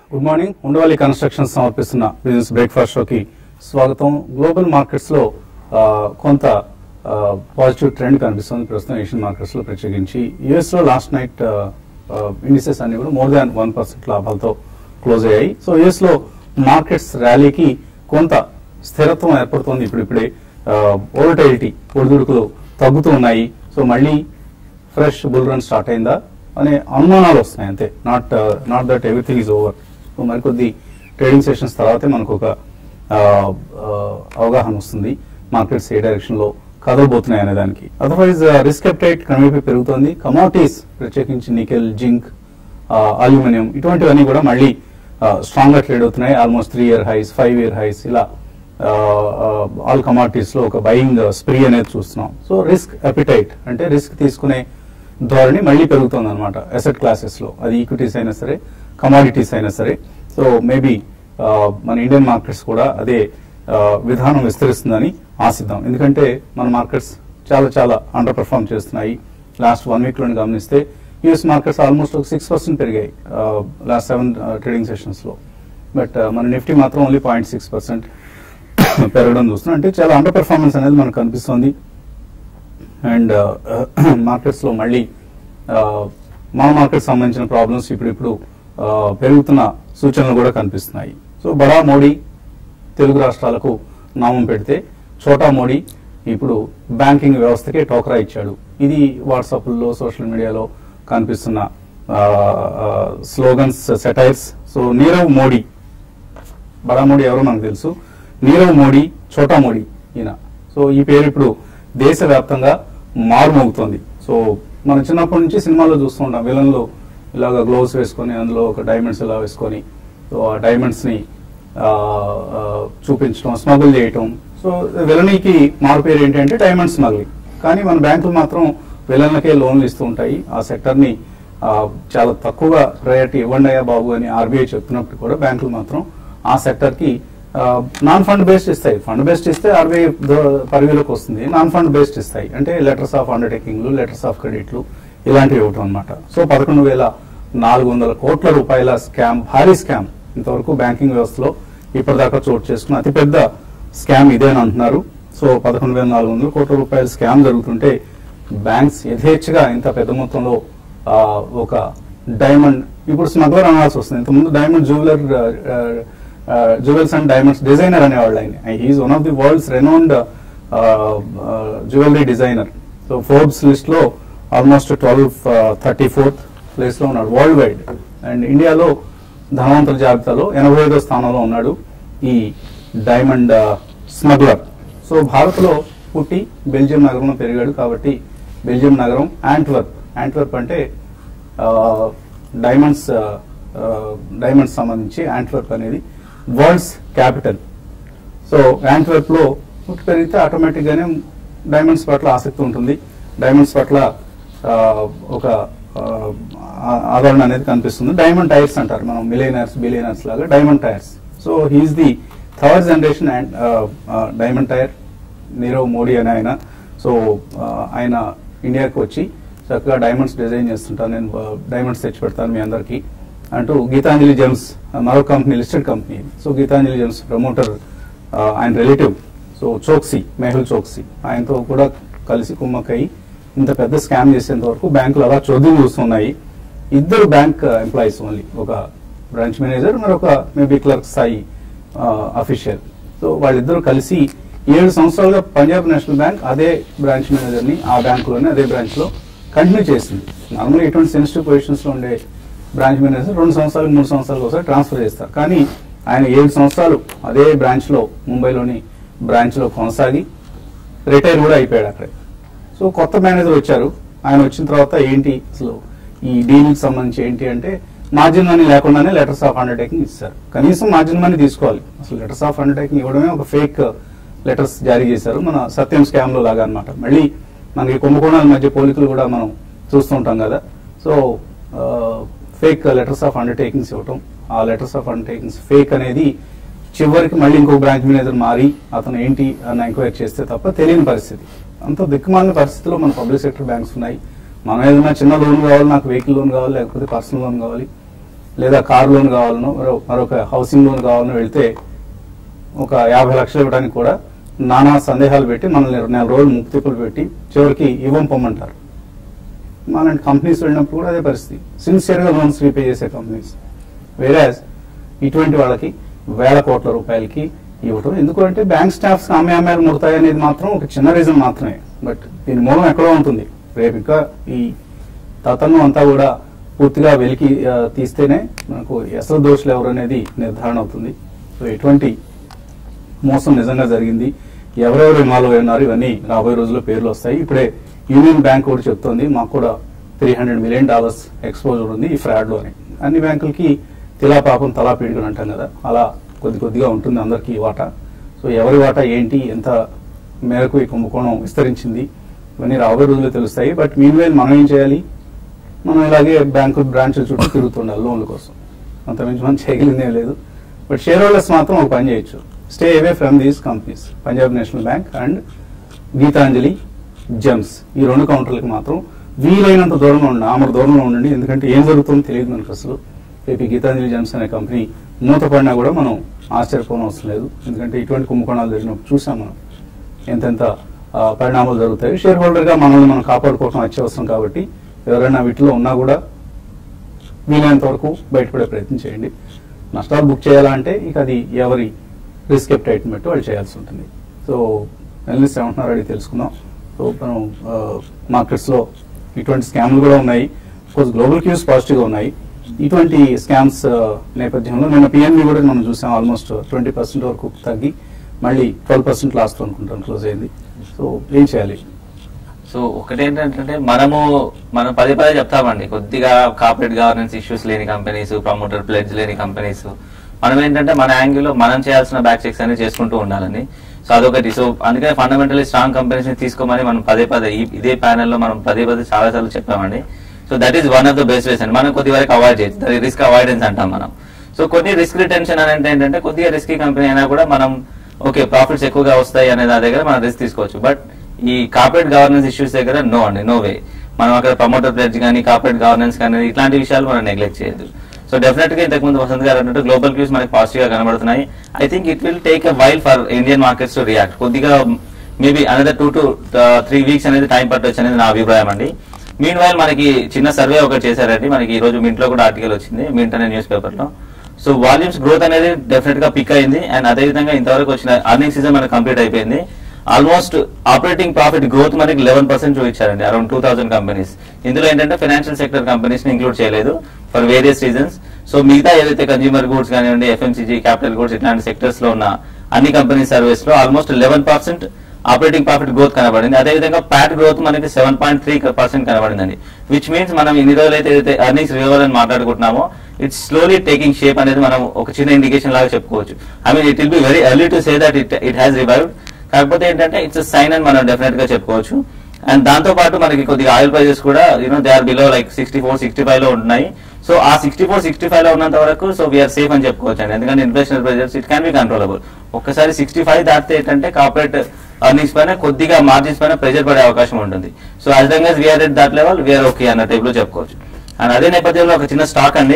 Good morning Undavalli construction సమర్పిస్తున్న business breakfast షోకి స్వాగతం గ్లోబల్ మార్కెట్స్ లో ఆ, కొంత పాజిటివ్ ట్రెండ్ కనిపిస్తుంది ప్రస్తుతం ఏషియన్ మార్కెట్స్ లో ప్రత్యేకించి యుఎస్ లో లాస్ట్ నైట్ ఇండిసెస్ అన్ని కూడా మోర్ దాన్ వన్ పర్సెంట్ లాభాలతో క్లోజ్ అయ్యాయి సో యుఎస్ లో మార్కెట్స్ ర్యాలీకి కొంత స్థిరత్వం ఏర్పడుతోంది ఇప్పుడిప్పుడే ఓల్టైలిటీ ఒడిదుడుకులు తగ్గుతూ ఉన్నాయి సో మళ్ళీ ఫ్రెష్ బుల్ రన్ స్టార్ట్ అయిందా అనే అనుమానాలు వస్తున్నాయి అంతే not not that everything is over so మరికొద్ది ట్రేడింగ్ సెషన్స్ తర్వాతే మనకు ఒక ఆ, ఆ, అవగాహన వస్తుంది మార్కెట్స్ ఏ డైరెక్షన్ లో కదలబోతున్నాయి అనే దానికి అదర్వైజ్ రిస్క్ అప్టైట్ క్రమేపీ పెరుగుతోంది కమోడిటీస్ ప్రత్యేకించి నికెల్ జింక్ అల్యూమినియం ఇటువంటివన్నీ కూడా మళ్ళీ స్ట్రాంగ్ గా ట్రేడ్ అవుతున్నాయి almost three year highs five year highs ఇలా ఆల్ కమాడిటీస్ లో ఒక బయింగ్ స్ప్రీ అనేది చూస్తున్నాం సో రిస్క్ అపిటైట్ అంటే రిస్క్ తీసుకునే ధోరణి మళ్ళీ పెరుగుతుంది అనమాట అసెట్ క్లాసెస్ లో అది ఈక్విటీస్ అయినా సరే కమాడిటీస్ అయినా సరే సో మేబీ మన ఇండియన్ మార్కెట్స్ కూడా అదే ఆ, విధానం విస్తరిస్తుందని ఆశిద్దాం ఎందుకంటే మన మార్కెట్స్ చాలా చాలా అండర్ పర్ఫామ్ చేస్తున్నాయి లాస్ట్ వన్ వీక్ లోని గమనిస్తే యుఎస్ మార్కెట్స్ ఆల్మోస్ట్ ఒక సిక్స్ పర్సెంట్ పెరిగాయి లాస్ట్ సెవెన్ ట్రేడింగ్ సెషన్స్ లో బట్ మన నిఫ్టీ మాత్రం ఓన్లీ పాయింట్ సిక్స్ పర్సెంట్ పెరగడం చూస్తున్నాం అంటే చాలా అండర్ పెర్ఫార్మెన్స్ అనేది మనకు కనిపిస్తుంది అండ్ మార్కెట్స్ లో మళ్ళీ uh, మన మార్కెట్ సంబంధించిన ప్రాబ్లమ్స్ ఇప్పుడు ఇప్పుడు పెరుగుతున్న సూచనలు కూడా కనిపిస్తున్నాయి సో బడా మోడీ తెలుగు రాష్ట్రాలకు నామం పెడితే చోటా మోడీ ఇప్పుడు బ్యాంకింగ్ వ్యవస్థకే టోకరా ఇచ్చాడు ఇది వాట్సాప్లో సోషల్ మీడియాలో కనిపిస్తున్న slogans satires so Nirav Modi బడా మోడీ ఎవరో మనకు తెలుసు నీరవ్ మోడీ చోటా మోడీ ఈయన సో ఈ పేరు ఇప్పుడు దేశవ్యాప్తంగా మారుమోగుతోంది సో మనం చిన్నప్పటి నుంచి సినిమాలో చూస్తూ ఉంటాం విలన్లు ఇలాగ గ్లోవ్స్ వేసుకొని అందులో ఒక డైమండ్స్ ఇలా వేసుకొని సో ఆ డైమండ్స్ ని ఆ, ఆ, చూపించడం స్మగుల్ చేయటం సో విలనీకి మారు పేరు ఏంటంటే డైమండ్ స్మగ్లింగ్ కానీ మన బ్యాంకులు మాత్రం విలన్లకే లోన్లు ఇస్తూ ఉంటాయి ఆ సెక్టర్ ని ఆ, చాలా తక్కువగా ప్రయారిటీ ఇవ్వండి అయ్యా బాబు అని ఆర్బీఐ చెప్తున్నప్పుడు కూడా బ్యాంకులు మాత్రం ఆ సెక్టర్ కి నాన్ ఫండ్ బేస్డ్ ఇస్తాయి ఫండ్ బేస్డ్ ఇస్తే ఆర్బీఐ పరిధిలోకి వస్తుంది నాన్ ఫండ్ బేస్డ్ ఇస్తాయి అంటే లెటర్స్ ఆఫ్ అండర్టేకింగ్లు లెటర్స్ ఆఫ్ క్రెడిట్లు ఇలాంటివి ఇవ్వటం అనమాట సో పదకొండు వేల నాలుగు వందల కోట్ల రూపాయల స్కామ్ భారీ స్కామ్ ఇంతవరకు బ్యాంకింగ్ వ్యవస్థలో ఇప్పటిదాకా చోటు చేసుకున్న అతిపెద్ద స్కామ్ ఇదేని అంటున్నారు సో పదకొండు వేల నాలుగు వందల కోట్ల రూపాయల స్కామ్ జరుగుతుంటే బ్యాంక్స్ యథేచ్ఛగా ఇంత పెద్ద మొత్తంలో ఆ, ఒక డైమండ్ ఇప్పుడు స్మగ్లర్ అనాల్సి వస్తుంది ఇంతకుముందు diamond jeweller jewels and diamonds designer అనేవాళ్ళు ఆయన he's one of the world's renowned jewellery designer so Forbes list లో almost twelve thirty fourth place లో ఉన్నాడు వరల్డ్ వైడ్ అండ్ ఇండియాలో ధనవంతుల జాబితాలో ఎనభై ఐదో స్థానంలో ఉన్నాడు ఈ డైమండ్ స్మగ్లర్ సో భారత్ లో పుట్టి బెల్జియం నగరంలో పెరిగాడు కాబట్టి బెల్జియం నగరం యాంట్వర్ప్ యాంట్వర్ప్ అంటే డైమండ్స్ డైమండ్స్ సంబంధించి యాంట్వర్ప్ అనేది వరల్డ్స్ క్యాపిటల్ సో యాంట్వర్ప్ లో పుట్టి పెరిగితే ఆటోమేటిక్ గానే డైమండ్స్ పట్ల ఆసక్తి ఉంటుంది డైమండ్స్ పట్ల ఆ, ఒక ఆ, ఆ- ఆదరణ అనేది కనిపిస్తుంది డైమండ్ టైర్స్ అంటారు మనం మిలియనర్స్ బిలియనర్స్ లాగా diamond tiers so he's the third generation and diamond tier Nirav Modi అని ఆయన సో ఆ, ఆయన ఇండియాకి వచ్చి చక్కగా డైమండ్స్ డిజైన్ చేస్తుంటాను నేను డైమండ్స్ తెచ్చి పెడతాను మీ అందరికి అంటూ గీతాంజలి జెమ్స్ మరో company listed company so Gitanjali Gems promoter ఆయన రిలేటివ్ సో చోక్సీ మెహుల్ చోక్సీ ఆయనతో కూడా కలిసి కుమ్మక్కయి ఇంత పెద్ద స్కామ్ చేసేంత వరకు బ్యాంకులు అలా చోద్యం చూస్తున్నాయి ఇద్దరు బ్యాంక్ ఎంప్లాయీస్ ఓన్లీ ఒక బ్రాంచ్ మేనేజర్ మరొక మేబీ క్లర్క్ స్థాయి అఫీషియల్ సో వాళ్ళిద్దరూ కలిసి ఏడు సంవత్సరాలుగా పంజాబ్ నేషనల్ బ్యాంక్ అదే బ్రాంచ్ మేనేజర్ ని ఆ బ్యాంకులోనే అదే బ్రాంచ్ లో కంటిన్యూ చేసింది నార్మల్గా ఇటువంటి సెన్సిటివ్ పొజిషన్స్ లో ఉండే బ్రాంచ్ మేనేజర్ రెండు సంవత్సరాలు మూడు సంవత్సరాలకు ఒకసారి ట్రాన్స్ఫర్ చేస్తారు కానీ ఆయన ఏడు సంవత్సరాలు అదే బ్రాంచ్ లో ముంబైలోని బ్రాంచ్ లో కొనసాగి రిటైర్ కూడా అయిపోయాడు అక్కడే సో కొత్త మేనేజర్ వచ్చారు ఆయన వచ్చిన తర్వాత ఏంటి అసలు ఈ డీల్ సంబంధించి ఏంటి అంటే మార్జిన్ మనీ లేకుండానే లెటర్స్ ఆఫ్ అండర్టేకింగ్ ఇస్తారు కనీసం మార్జిన్ మనీ తీసుకోవాలి అసలు లెటర్స్ ఆఫ్ అండర్టేకింగ్ ఇవ్వడమే ఒక ఫేక్ లెటర్స్ జారీ చేశారు మన సత్యం స్కామ్ లో లాగా అనమాట మళ్ళీ మనకి కుంభకోణాల మధ్య పోలికలు కూడా మనం చూస్తుంటాం కదా so fake letters of undertakings ఇవ్వటం ఆ లెటర్స్ ఆఫ్ అండర్టేకింగ్స్ ఫేక్ అనేది చివరికి మళ్ళీ ఇంకో బ్రాంచ్ మేనేజర్ మారి అతను ఏంటి అని ఎంక్వైరీ చేస్తే తప్ప తెలియని పరిస్థితి అంత దిక్కుమాలిన పరిస్థితిలో మన పబ్లిక్ సెక్టర్ బ్యాంక్స్ ఉన్నాయి మనం ఏదైనా చిన్న లోన్ కావాలి నాకు వెహికల్ లోన్ కావాలి లేకపోతే పర్సనల్ లోన్ కావాలి లేదా కార్ లోన్ కావాలనో మరో- మరొక హౌసింగ్ లోన్ కావాలనో వెళ్తే ఒక యాభై లక్షలు ఇవ్వడానికి కూడా నానా సందేహాలు పెట్టి మనల్ని నెల రోజులు ముక్తిపులు పెట్టి చివరికి ఇవ్వం పొమ్మంటారు మనలాంటి కంపెనీస్ వెళ్ళినప్పుడు కూడా అదే పరిస్థితి సిన్సియర్గా లోన్స్ రీపే చేసే కంపెనీస్ వేరాజ్ ఇటువంటి వాళ్ళకి వేల కోట్ల రూపాయలకి ఇవ్వటం ఎందుకంటే బ్యాంక్ స్టాఫ్స్ ఆమె ఆమెలు ముడతాయి అనేది మాత్రం ఒక చిన్న రీజన్ మాత్రమే బట్ దీని మూలం ఎక్కడో ఉంటుంది రేపు ఇంకా ఈ తతంగం అంతా కూడా పూర్తిగా వెలికి ఆ, తీస్తేనే మనకు ఎసరు దోషులు ఎవరు అనేది నిర్ధారణ అవుతుంది సో ఎటువంటి మోసం నిజంగా జరిగింది ఎవరెవరు ఇన్వాల్వ్ అయి ఉన్నారు ఇవన్నీ రాబోయే రోజుల్లో పేర్లు వస్తాయి ఇప్పుడే యూనియన్ బ్యాంక్ కూడా చెప్తోంది మాకు కూడా three hundred million dollars exposure ఉంది ఈ ఫ్రాడ్ లో అని అన్ని బ్యాంకులకి తిలా పాపం తలా పీడుకుని అంటాం కదా అలా కొద్ది కొద్దిగా ఉంటుంది అందరికీ వాటా సో ఎవరి వాటా ఏంటి ఎంత మేరకు ఈ కుంభకోణం విస్తరించింది ఇవన్నీ రాబోయే రోజుల్లో తెలుస్తాయి బట్ మీన్ మనం ఏం చేయాలి మనం ఇలాగే బ్యాంకు బ్రాంచ్ల చుట్టూ తిరుగుతుండాలి లోన్ల కోసం అంతమించి మనం చేయగలిగిందే లేదు బట్ షేర్ హోల్డర్స్ మాత్రం ఒక పని చేయొచ్చు stay away from these companies Punjab National Bank and Gitanjali Gems ఈ రెండు కౌంటర్లకు మాత్రం వీలైనంత దూరంలో ఉండండి ఆమర దూరంలో ఉండండి ఎందుకంటే ఏం జరుగుతుందో తెలియదు మనకు అసలు రేపు ఈ గీతాంజలి జెమ్స్ అనే కంపెనీ మూతపడినా కూడా మనం ఆశ్చర్యపోవడం అవసరం లేదు ఎందుకంటే ఇటువంటి కుంభకోణాలు జరిగినప్పుడు చూసాం మనం ఎంతెంత ఆ, పరిణామాలు జరుగుతాయి షేర్ హోల్డర్ గా మనల్ని మనం కాపాడుకోవడం అత్యవసరం కాబట్టి ఎవరైనా వీటిలో ఉన్నా కూడా వీలైనంత వరకు బయటపడే ప్రయత్నం చేయండి నష్టాలు బుక్ చేయాలంటే ఇక అది ఎవరి రిస్క్ ఎప్టైట్ బట్టి వాళ్ళు చేయాల్సి ఉంటుంది సో అనలిస్ట్ ఏమంటున్నారు అడిగి తెలుసుకుందాం సో మనం మార్కెట్స్ లో ఇటువంటి స్కామ్లు కూడా ఉన్నాయి కోర్స్ గ్లోబల్ క్యూస్ పాజిటివ్ గా ఉన్నాయి ఇటువంటి స్కామ్స్ నేపథ్యంలో నిన్న పిఎన్బి కూడా మనం చూసాం ఆల్మోస్ట్ ట్వంటీ పర్సెంట్ వరకు తగ్గి మళ్ళీ ట్వెల్వ్ పర్సెంట్ లాస్ట్ అనుకుంటాను క్లోజ్ అయింది సో ఏం చేయాలి సో ఒకటి ఏంటంటే మనము మనం పదే పదే చెప్తామండి కొద్దిగా కార్పొరేట్ గవర్నెన్స్ ఇష్యూస్ లేని కంపెనీస్ ప్రమోటర్ ప్లేజ్ లేని కంపెనీస్ మనం ఏంటంటే మన యాంగిల్ లో మనం చేయాల్సిన బ్యాక్ చెక్స్ అనేది చేసుకుంటూ ఉండాలని సో అదొకటి సో అందుకని ఫండమెంటలీ స్ట్రాంగ్ కంపెనీస్ ని తీసుకోమని మనం పదే పదే ఈ- ఇదే ప్యానెల్ లో మనం పదే పదే చాలా సార్లు చెప్పామండి so that is one of the best ways అండి మనం కొద్ది వరకు అవాయిడ్ చేయొచ్చు దాని రిస్క్ అవాయిడెన్స్ అంటాం మనం సో కొన్ని రిస్క్ రిటెన్షన్ అని అంటే ఏంటంటే కొద్దిగా రిస్కీ కంపెనీ అయినా కూడా మనం ఓకే ప్రాఫిట్స్ ఎక్కువగా వస్తాయి అనే దాని దగ్గర మనం రిస్క్ తీసుకోవచ్చు బట్ ఈ కార్పొరేట్ గవర్నెన్స్ ఇష్యూస్ దగ్గర నో అండి నో వే మనం అక్కడ ప్రమోటర్ ప్లెడ్జ్ కానీ కార్పొరేట్ గవర్నెన్స్ కానీ ఇట్లాంటి విషయాలు మనం నెగ్లెక్ట్ చేయొద్దు సో డెఫినెట్ గా ఇంతకు ముందు వసంత్ గారు అన్నట్టు గ్లోబల్ క్యూస్ మనకి పాజిటివ్ గా కనబడుతున్నాయి I think it will take a while for Indian markets to react కొద్దిగా maybe another two to three weeks అనేది టైం పట్టొచ్చు అనేది నా అభిప్రాయం అండి మీన్ వైల్ మనకి చిన్న సర్వే ఒకటి చేశారండి మనకి ఈ రోజు మింట్లో కూడా ఆర్టికల్ వచ్చింది మింట్ అనే న్యూస్ పేపర్ లో సో వాల్యూమ్స్ గ్రోత్ అనేది డెఫినెట్ గా పిక్ అయింది అండ్ అదే విధంగా ఇంతవరకు వచ్చిన అర్నింగ్ సీజన్ మనకి కంప్లీట్ అయిపోయింది ఆల్మోస్ట్ ఆపరేటింగ్ ప్రాఫిట్ గ్రోత్ మనకి లెవెన్ పర్సెంట్ చూపించారండి అరౌండ్ టూ థౌసండ్ కంపెనీస్ ఇందులో ఏంటంటే ఫైనాన్షియల్ సెక్టర్ కంపెనీస్ ని ఇంక్లూడ్ చేయలేదు ఫర్ వేరియస్ రీజన్స్ సో మిగతా ఏదైతే కన్జ్యూమర్ గూడ్స్ కానివ్వండి ఎఫ్ఎంసీజీ క్యాపిటల్ గూడ్స్ ఇట్లాంటి సెక్టర్స్ లో ఉన్న అన్ని కంపెనీ సర్వీస్ లో almost eleven percent operating profit growth కనబడింది అదే విధంగా ప్యాట్ గ్రోత్ మనకి సెవెన్ పాయింట్ త్రీ పర్సెంట్ కనబడిందండి విచ్ మీన్స్ మనం ఇన్ని రోజులు అయితే ఏదైతే అర్నింగ్స్ రివర్ అని మాట్లాడుకుంటున్నామో ఇట్స్ స్లోలీ టేకింగ్ షేప్ అనేది మనం ఒక చిన్న ఇండికేషన్ లాగా చెప్పుకోవచ్చు I mean it will be very early to say that it it has revived కాకపోతే ఏంటంటే ఇట్స్ సైన్ అని మనం డెఫినెట్ గా చెప్పుకోవచ్చు అండ్ దాంతో పాటు మనకి కొద్దిగా ఆయిల్ ప్రైజెస్ కూడా you know they are below like sixty four sixty five లో ఉంటున్నాయి సో ఆ సిక్స్టీ ఫోర్ సిక్స్టీ ఫైవ్ లో ఉన్నంత వరకు సో వీఆర్ సేఫ్ అని చెప్పుకోవచ్చు అండి ఎందుకంటే inflation pressures it can be controllable ఒక్కసారి సిక్స్టీ ఫైవ్ దాటితే ఏంటంటే కార్పొరేట్ అర్నింగ్స్ పైన కొద్దిగా మార్జిన్స్ పైన ప్రెజర్ పడే అవకాశం ఉంటుంది so as long as we're at that level we're okay అన్న టైప్ లో చెప్పుకోవచ్చు అండ్ అదే నేపథ్యంలో ఒక చిన్న స్టాక్ అండి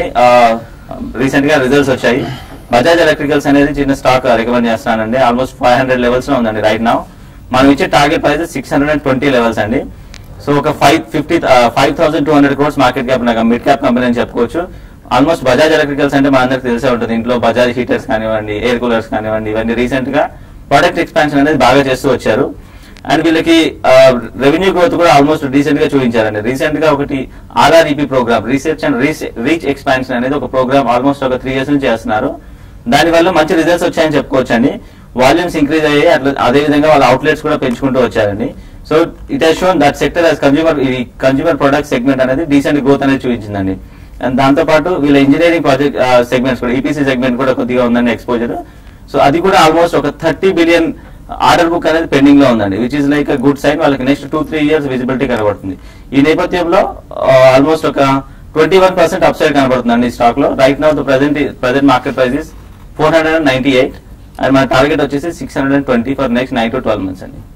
రీసెంట్ గా రిజల్ట్స్ వచ్చాయి బజాజ్ ఎలక్ట్రికల్స్ అనేది చిన్న స్టాక్ రికమెండ్ చేస్తున్నానండి ఆల్మోస్ట్ ఫైవ్ హండ్రెడ్ లెవెల్స్ లో ఉందండి రైట్ నౌ మనం ఇచ్చే target price six hundred and twenty levels అండి సో ఒక five fifty five thousand two hundred crores market cap mid cap company అని చెప్పుకోవచ్చు ఆల్మోస్ట్ బజాజ్ ఎలక్ట్రికల్స్ అంటే మనందరికి తెలిసే ఉంటుంది ఇంట్లో బజాజ్ హీటర్స్ కానివ్వండి ఎయిర్ కూలర్స్ కానివ్వండి ఇవన్నీ రీసెంట్ గా ప్రొడక్ట్ ఎక్స్పాన్షన్ అనేది బాగా చేస్తూ వచ్చారు అండ్ వీళ్ళకి రెవెన్యూ గ్రోత్ కూడా ఆల్మోస్ట్ రీసెంట్ గా చూపించారండి రీసెంట్ గా ఒకటి RREP program research and reach expansion అనేది ఒక ప్రోగ్రామ్ ఆల్మోస్ట్ ఒక త్రీ ఇయర్స్ నుంచి చేస్తున్నారు దాని వల్ల మంచి రిజల్ట్స్ వచ్చాయని చెప్పుకోవచ్చండి వాల్యూమ్స్ ఇంక్రీజ్ అయ్యాయి అట్లా అదే విధంగా వాళ్ళ అవుట్లెట్స్ కూడా పెంచుకుంటూ వచ్చారండి so it has shown that sector as consumer ఈ కన్జ్యూమర్ ప్రొడక్ట్ సెగ్మెంట్ అనేది డీసెంట్ గ్రోత్ అనేది చూపించిందండి అండ్ దాంతో పాటు వీళ్ళ ఇంజనీరింగ్ ప్రాజెక్ట్ సెగ్మెంట్స్ కూడా ఈపీసీ సెగ్మెంట్ కూడా కొద్దిగా ఉందండి ఎక్స్పోజర్ సో అది కూడా ఆల్మోస్ట్ ఒక థర్టీ బిలియన్ ఆర్డర్ బుక్ అనేది పెండింగ్ లో ఉందండి which is like good sign వాళ్ళకి next two three years visibility కనబడుతుంది ఈ నేపథ్యంలో ఆల్మోస్ట్ ఒక twenty one percent upside కనబడుతుందండి ఈ స్టాక్ లో right now the present present market price is four hundred and ninety eight and మన target వచ్చేసి six hundred and twenty for next nine to twelve months అండి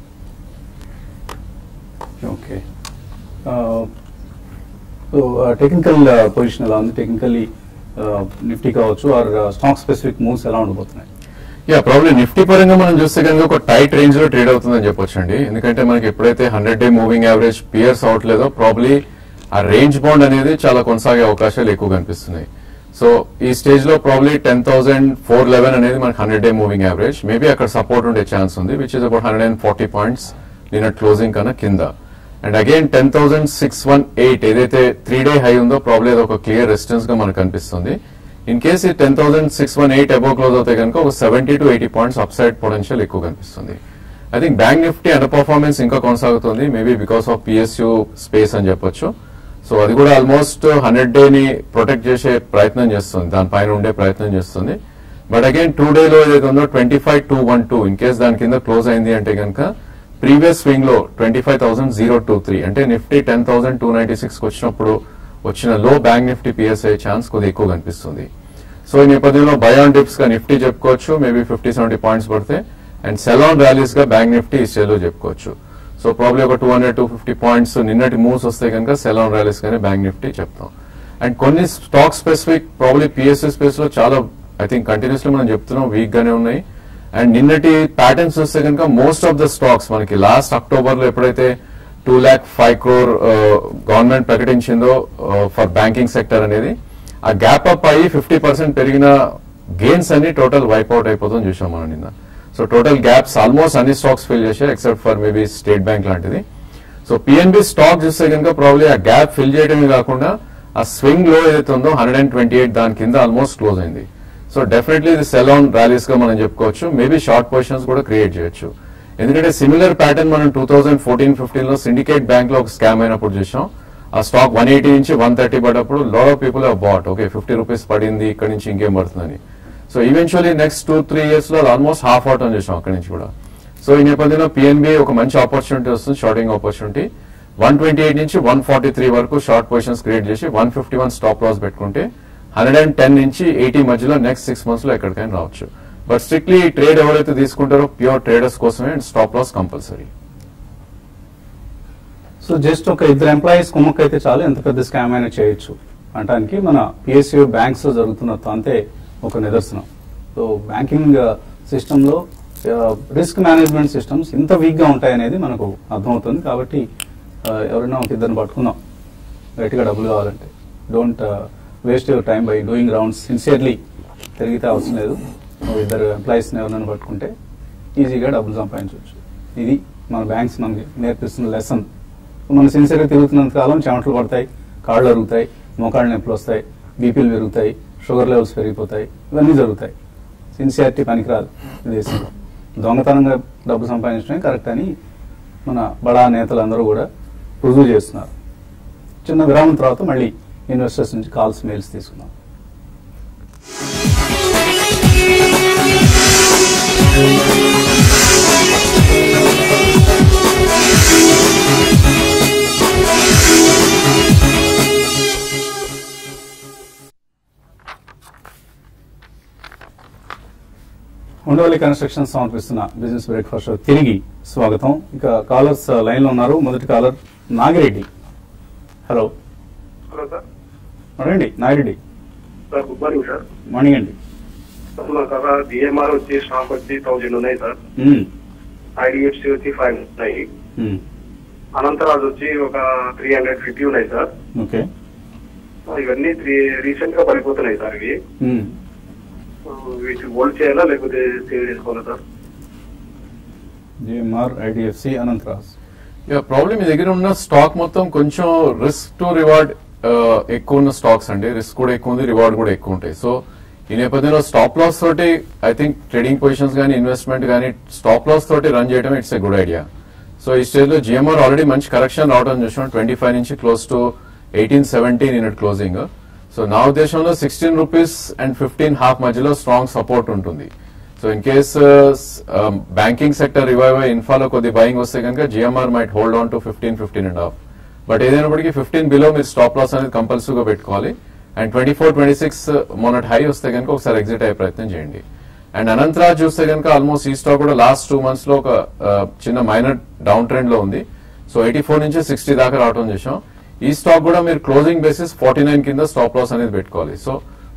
okay so technical position ఎలా ఉంది technically Nifty కావచ్చు or stock specific moves ఎలా ఉండబోతున్నాయి yeah probably Nifty పరంగా మనం చూస్తే కనుక ఒక టైట్ రేంజ్ లో ట్రేడ్ అవుతుందని చెప్పొచ్చు అండి ఎందుకంటే మనకి ఎప్పుడైతే hundred day moving average pierce అవట్లేదో ప్రాబ్లీ ఆ రేంజ్ బాండ్ అనేది చాలా కొనసాగే అవకాశాలు ఎక్కువ కనిపిస్తున్నాయి సో ఈ స్టేజ్ లో probably ten thousand four eleven అనేది మనకి hundred day moving average maybe అక్కడ సపోర్ట్ ఉండే ఛాన్స్ ఉంది which is about hundred and forty points నిన్న క్లోజింగ్ కన్నా కింద and again ten thousand six one eight ఏదైతే త్రీ డే హై ఉందో ప్రాబ్లీ అది ఒక క్లియర్ రెసిస్టెన్స్ గా మనకు కనిపిస్తుంది ఇన్ కేస్ ఈ ten thousand six one eight above close అవుతే కనుక ఒక seventy to eighty points up side potential ఎక్కువ కనిపిస్తుంది I think bank Nifty underperformance ఇంకా కొనసాగుతుంది maybe because of PSU space అని చెప్పొచ్చు సో అది కూడా ఆల్మోస్ట్ హండ్రెడ్ డే ని ప్రొటెక్ట్ చేసే ప్రయత్నం చేస్తుంది దానిపైన ఉండే ప్రయత్నం చేస్తుంది బట్ అగైన్ టూ డే లో ఏదైతే ఉందో twenty five two one two in case దాని కింద క్లోజ్ అయింది అంటే కనుక ప్రీవియస్ స్వింగ్ లో twenty five thousand zero two three అంటే Nifty ten thousand two ninety six వచ్చినప్పుడు వచ్చిన లో బ్యాంక్ నిఫ్టీ పిఎస్ఐ ఛాన్స్ కొద్దిగా ఎక్కువ కనిపిస్తుంది సో ఈ నేపథ్యంలో బయాన్ డిప్స్ గా నిఫ్టీ చెప్పుకోవచ్చు మేబీ ఫిఫ్టీ సెవెంటీ పాయింట్స్ పడితే అండ్ సెలాన్ ర్యాలీస్ గా బ్యాంక్ నిఫ్టీ ఈ స్టేలో చెప్పుకోవచ్చు సో ప్రాబ్లీ ఒక two hundred two fifty points నిన్నటి మూవ్స్ వస్తే కనుక సెలాన్ ర్యాలీస్ గానే బ్యాంక్ నిఫ్టీ చెప్తాం అండ్ కొన్ని stock specific probably PSC space లో చాలా ఐ థింక్ కంటిన్యూస్లీ మనం చెప్తున్నాం వీక్ గానే ఉన్నాయి అండ్ నిన్నటి ప్యాటర్న్స్ వస్తే కనుక మోస్ట్ ఆఫ్ ద స్టాక్స్ మనకి లాస్ట్ అక్టోబర్ లో ఎప్పుడైతే two lakh five crore government ప్రకటించిందో ఫర్ బ్యాంకింగ్ సెక్టర్ అనేది ఆ గ్యాప్ అప్ అయ్యి ఫిఫ్టీ పర్సెంట్ పెరిగిన గెయిన్స్ అన్ని టోటల్ వైప్ అవుట్ అయిపోతుంది చూసాం మనం నిన్న సో టోటల్ గ్యాప్స్ ఆల్మోస్ట్ అన్ని స్టాక్స్ ఫిల్ చేశాయి except for maybe state bank లాంటిది సో పిఎన్బి స్టాక్ చూస్తే కనుక ప్రాబ్లీ ఆ గ్యాప్ ఫిల్ చేయడమే కాకుండా ఆ స్వింగ్ లో ఏదైతే ఉందో హండ్రెడ్ అండ్ ట్వంటీ ఎయిట్ దాని కింద ఆల్మోస్ట్ క్లోజ్ అయింది సో డెఫినెట్లీ ఇది సెల్ ఆన్ ర్యాలీస్ గా మనం చెప్పుకోవచ్చు మేబీ షార్ట్ పొజిషన్స్ కూడా క్రియేట్ చేయొచ్చు ఎందుకంటే సిమిలర్ ప్యాటర్న్ మనం టూ థౌసండ్ ఫోర్టీన్ ఫిఫ్టీన్ లో సిండికేట్ బ్యాంక్ లో ఒక స్కామ్ అయినప్పుడు చూసాం ఆ స్టాక్ వన్ ఎయిటీ నుంచి వన్ థర్టీ పడ్డప్పుడు lot of people bought okay fifty rupees పడింది ఇక్కడ నుంచి ఇంకేం పడుతుందని so eventually next two three years లో ఆల్మోస్ట్ హాఫ్ అవుట్ అని చూసాం అక్కడి నుంచి కూడా సో ఈ నేపథ్యంలో పిఎన్బి ఒక మంచి ఆపర్చునిటీ వస్తుంది shorting opportunity one twenty eight నుంచి వన్ ఫార్టీ త్రీ వరకు షార్ట్ పొజిషన్స్ క్రియేట్ చేసి one fifty one stop loss పెట్టుకుంటే హండ్రెడ్ అండ్ టెన్ నుంచి ఎయిటీ మధ్యలో నెక్స్ట్ సిక్స్ మంత్స్ లో ఎక్కడికైనా రావచ్చు బట్ స్ట్రిక్ట్లీ ట్రేడ్ ఎవరైతే తీసుకుంటారో ప్యూర్ ట్రేడర్స్ కోసమే and stop loss compulsory so just ఒక ఇద్దరు ఎంప్లాయీస్ కుమ్మక్క అయితే చాలు ఎంత పెద్ద స్కామ్ అయినా చేయొచ్చు అంటానికి మన పిఎస్యూ బ్యాంక్స్ లో జరుగుతున్న తంతే ఒక నిదర్శనం సో బ్యాంకింగ్ సిస్టమ్ లో రిస్క్ మేనేజ్మెంట్ సిస్టమ్స్ ఇంత వీక్ గా ఉంటాయనేది మనకు అర్థమవుతుంది కాబట్టి ఆ, ఎవరైనా ఒక ఇద్దరిని పట్టుకుందాం గట్టిగా డబ్బులు కావాలంటే don't waste your time by doing rounds sincerely తిరిగితే అవసరం లేదు ఓ ఇద్దరు ఎంప్లాయీస్ని ఎవరైనా పట్టుకుంటే ఈజీగా డబ్బులు సంపాదించవచ్చు ఇది మన బ్యాంక్స్ మనకి నేర్పిస్తున్న లెసన్ మనం సిన్సియర్గా తిరుగుతున్నంత కాలం చెమటలు పడతాయి కాళ్ళు అరుగుతాయి మోకాళ్ళ నొప్పులు వస్తాయి బీపీలు పెరుగుతాయి షుగర్ లెవెల్స్ పెరిగిపోతాయి ఇవన్నీ జరుగుతాయి సిన్సియారిటీ పనికిరాదు ఈ దేశంలో దొంగతనంగా డబ్బు సంపాదించడమే కరెక్ట్ అని మన బడా నేతలందరూ కూడా రుజువు చేస్తున్నారు చిన్న విరామం తర్వాత మళ్ళీ ఇన్వెస్టర్స్ నుంచి కాల్స్ మెయిల్స్ తీసుకుందాం ఉండవల్లి కన్స్ట్రక్షన్ సమర్పిస్తున్న బిజినెస్ బ్రేక్ఫాస్ట్ షో తిరిగి స్వాగతం ఇక కాలర్స్ లైన్ లో ఉన్నారు మొదటి caller Nagireddy hello hello sir రండి Nagireddy sir good morning sir morning అండి సార్ మా దగ్గర డిఎంఆర్ వచ్చి స్టాక్ వచ్చి థౌజండ్ ఉన్నాయి సార్ మ్మ్. ఐడిఎఫ్సి వచ్చి ఫైవ్ ఉన్నాయి మ్మ్. అనంతరాజ్ వచ్చి ఒక త్రీ హండ్రెడ్ ఫిఫ్టీ ఉన్నాయి సార్ ఓకే ఇవన్నీ త్రీ రీసెంట్ గా పడిపోతున్నాయి సార్ ఇవి మ్మ్. వీటిని హోల్డ్ చేయాలా లేకపోతే సేవ్ చేసుకోవాలా sir GMR IDFC Anantraj yeah problem మీ దగ్గర ఉన్న స్టాక్ మొత్తం కొంచెం రిస్క్ టు రివార్డ్ ఎక్కువ ఉన్న స్టాక్స్ అండి రిస్క్ కూడా ఎక్కువ ఉంది రివార్డ్ కూడా ఎక్కువ ఉంటాయి సో ఈ నేపథ్యంలో స్టాప్ లాస్ తోటి ఐ థింక్ ట్రేడింగ్ పొజిషన్స్ కానీ ఇన్వెస్ట్మెంట్ కానీ స్టాప్ లాస్ తోటి రన్ చేయడం it's a good idea so ఈ స్టేజ్ లో జిఎంఆర్ ఆల్రెడీ మంచి కరెక్షన్ రావడం చూసాం ట్వంటీ ఫైవ్ నుంచి close to eighteen seventeen unit closing so నా ఉద్దేశంలో sixteen rupees and fifteen half మధ్యలో స్ట్రాంగ్ సపోర్ట్ ఉంటుంది so in case banking sector revive అయ్యి ఇన్ఫాలో కొద్ది బయింగ్ వస్తే కనుక GMR might hold on to fifteen fifteen and half but ఏదైనప్పటికీ fifteen below మీరు స్టాప్ లాస్ అనేది కంపల్సరీగా పెట్టుకోవాలి and twenty four twenty six మొన్నటి హై వస్తే కనుక ఒకసారి ఎగ్జిట్ అయ్యే ప్రయత్నం చేయండి అండ్ అనంతరాజ్ చూస్తే కనుక ఆల్మోస్ట్ ఈ స్టాక్ కూడా లాస్ట్ టూ మంత్స్ లో ఒక ఆ, చిన్న మైనర్ డౌన్ ట్రెండ్ లో ఉంది సో ఎయిటీ ఫోర్ నుంచి సిక్స్టీ దాకా రావడం చేసాం ఈ స్టాక్ కూడా మీరు క్లోజింగ్ బేసిస్ ఫార్టీ నైన్ కింద స్టాప్ లాస్ అనేది పెట్టుకోవాలి so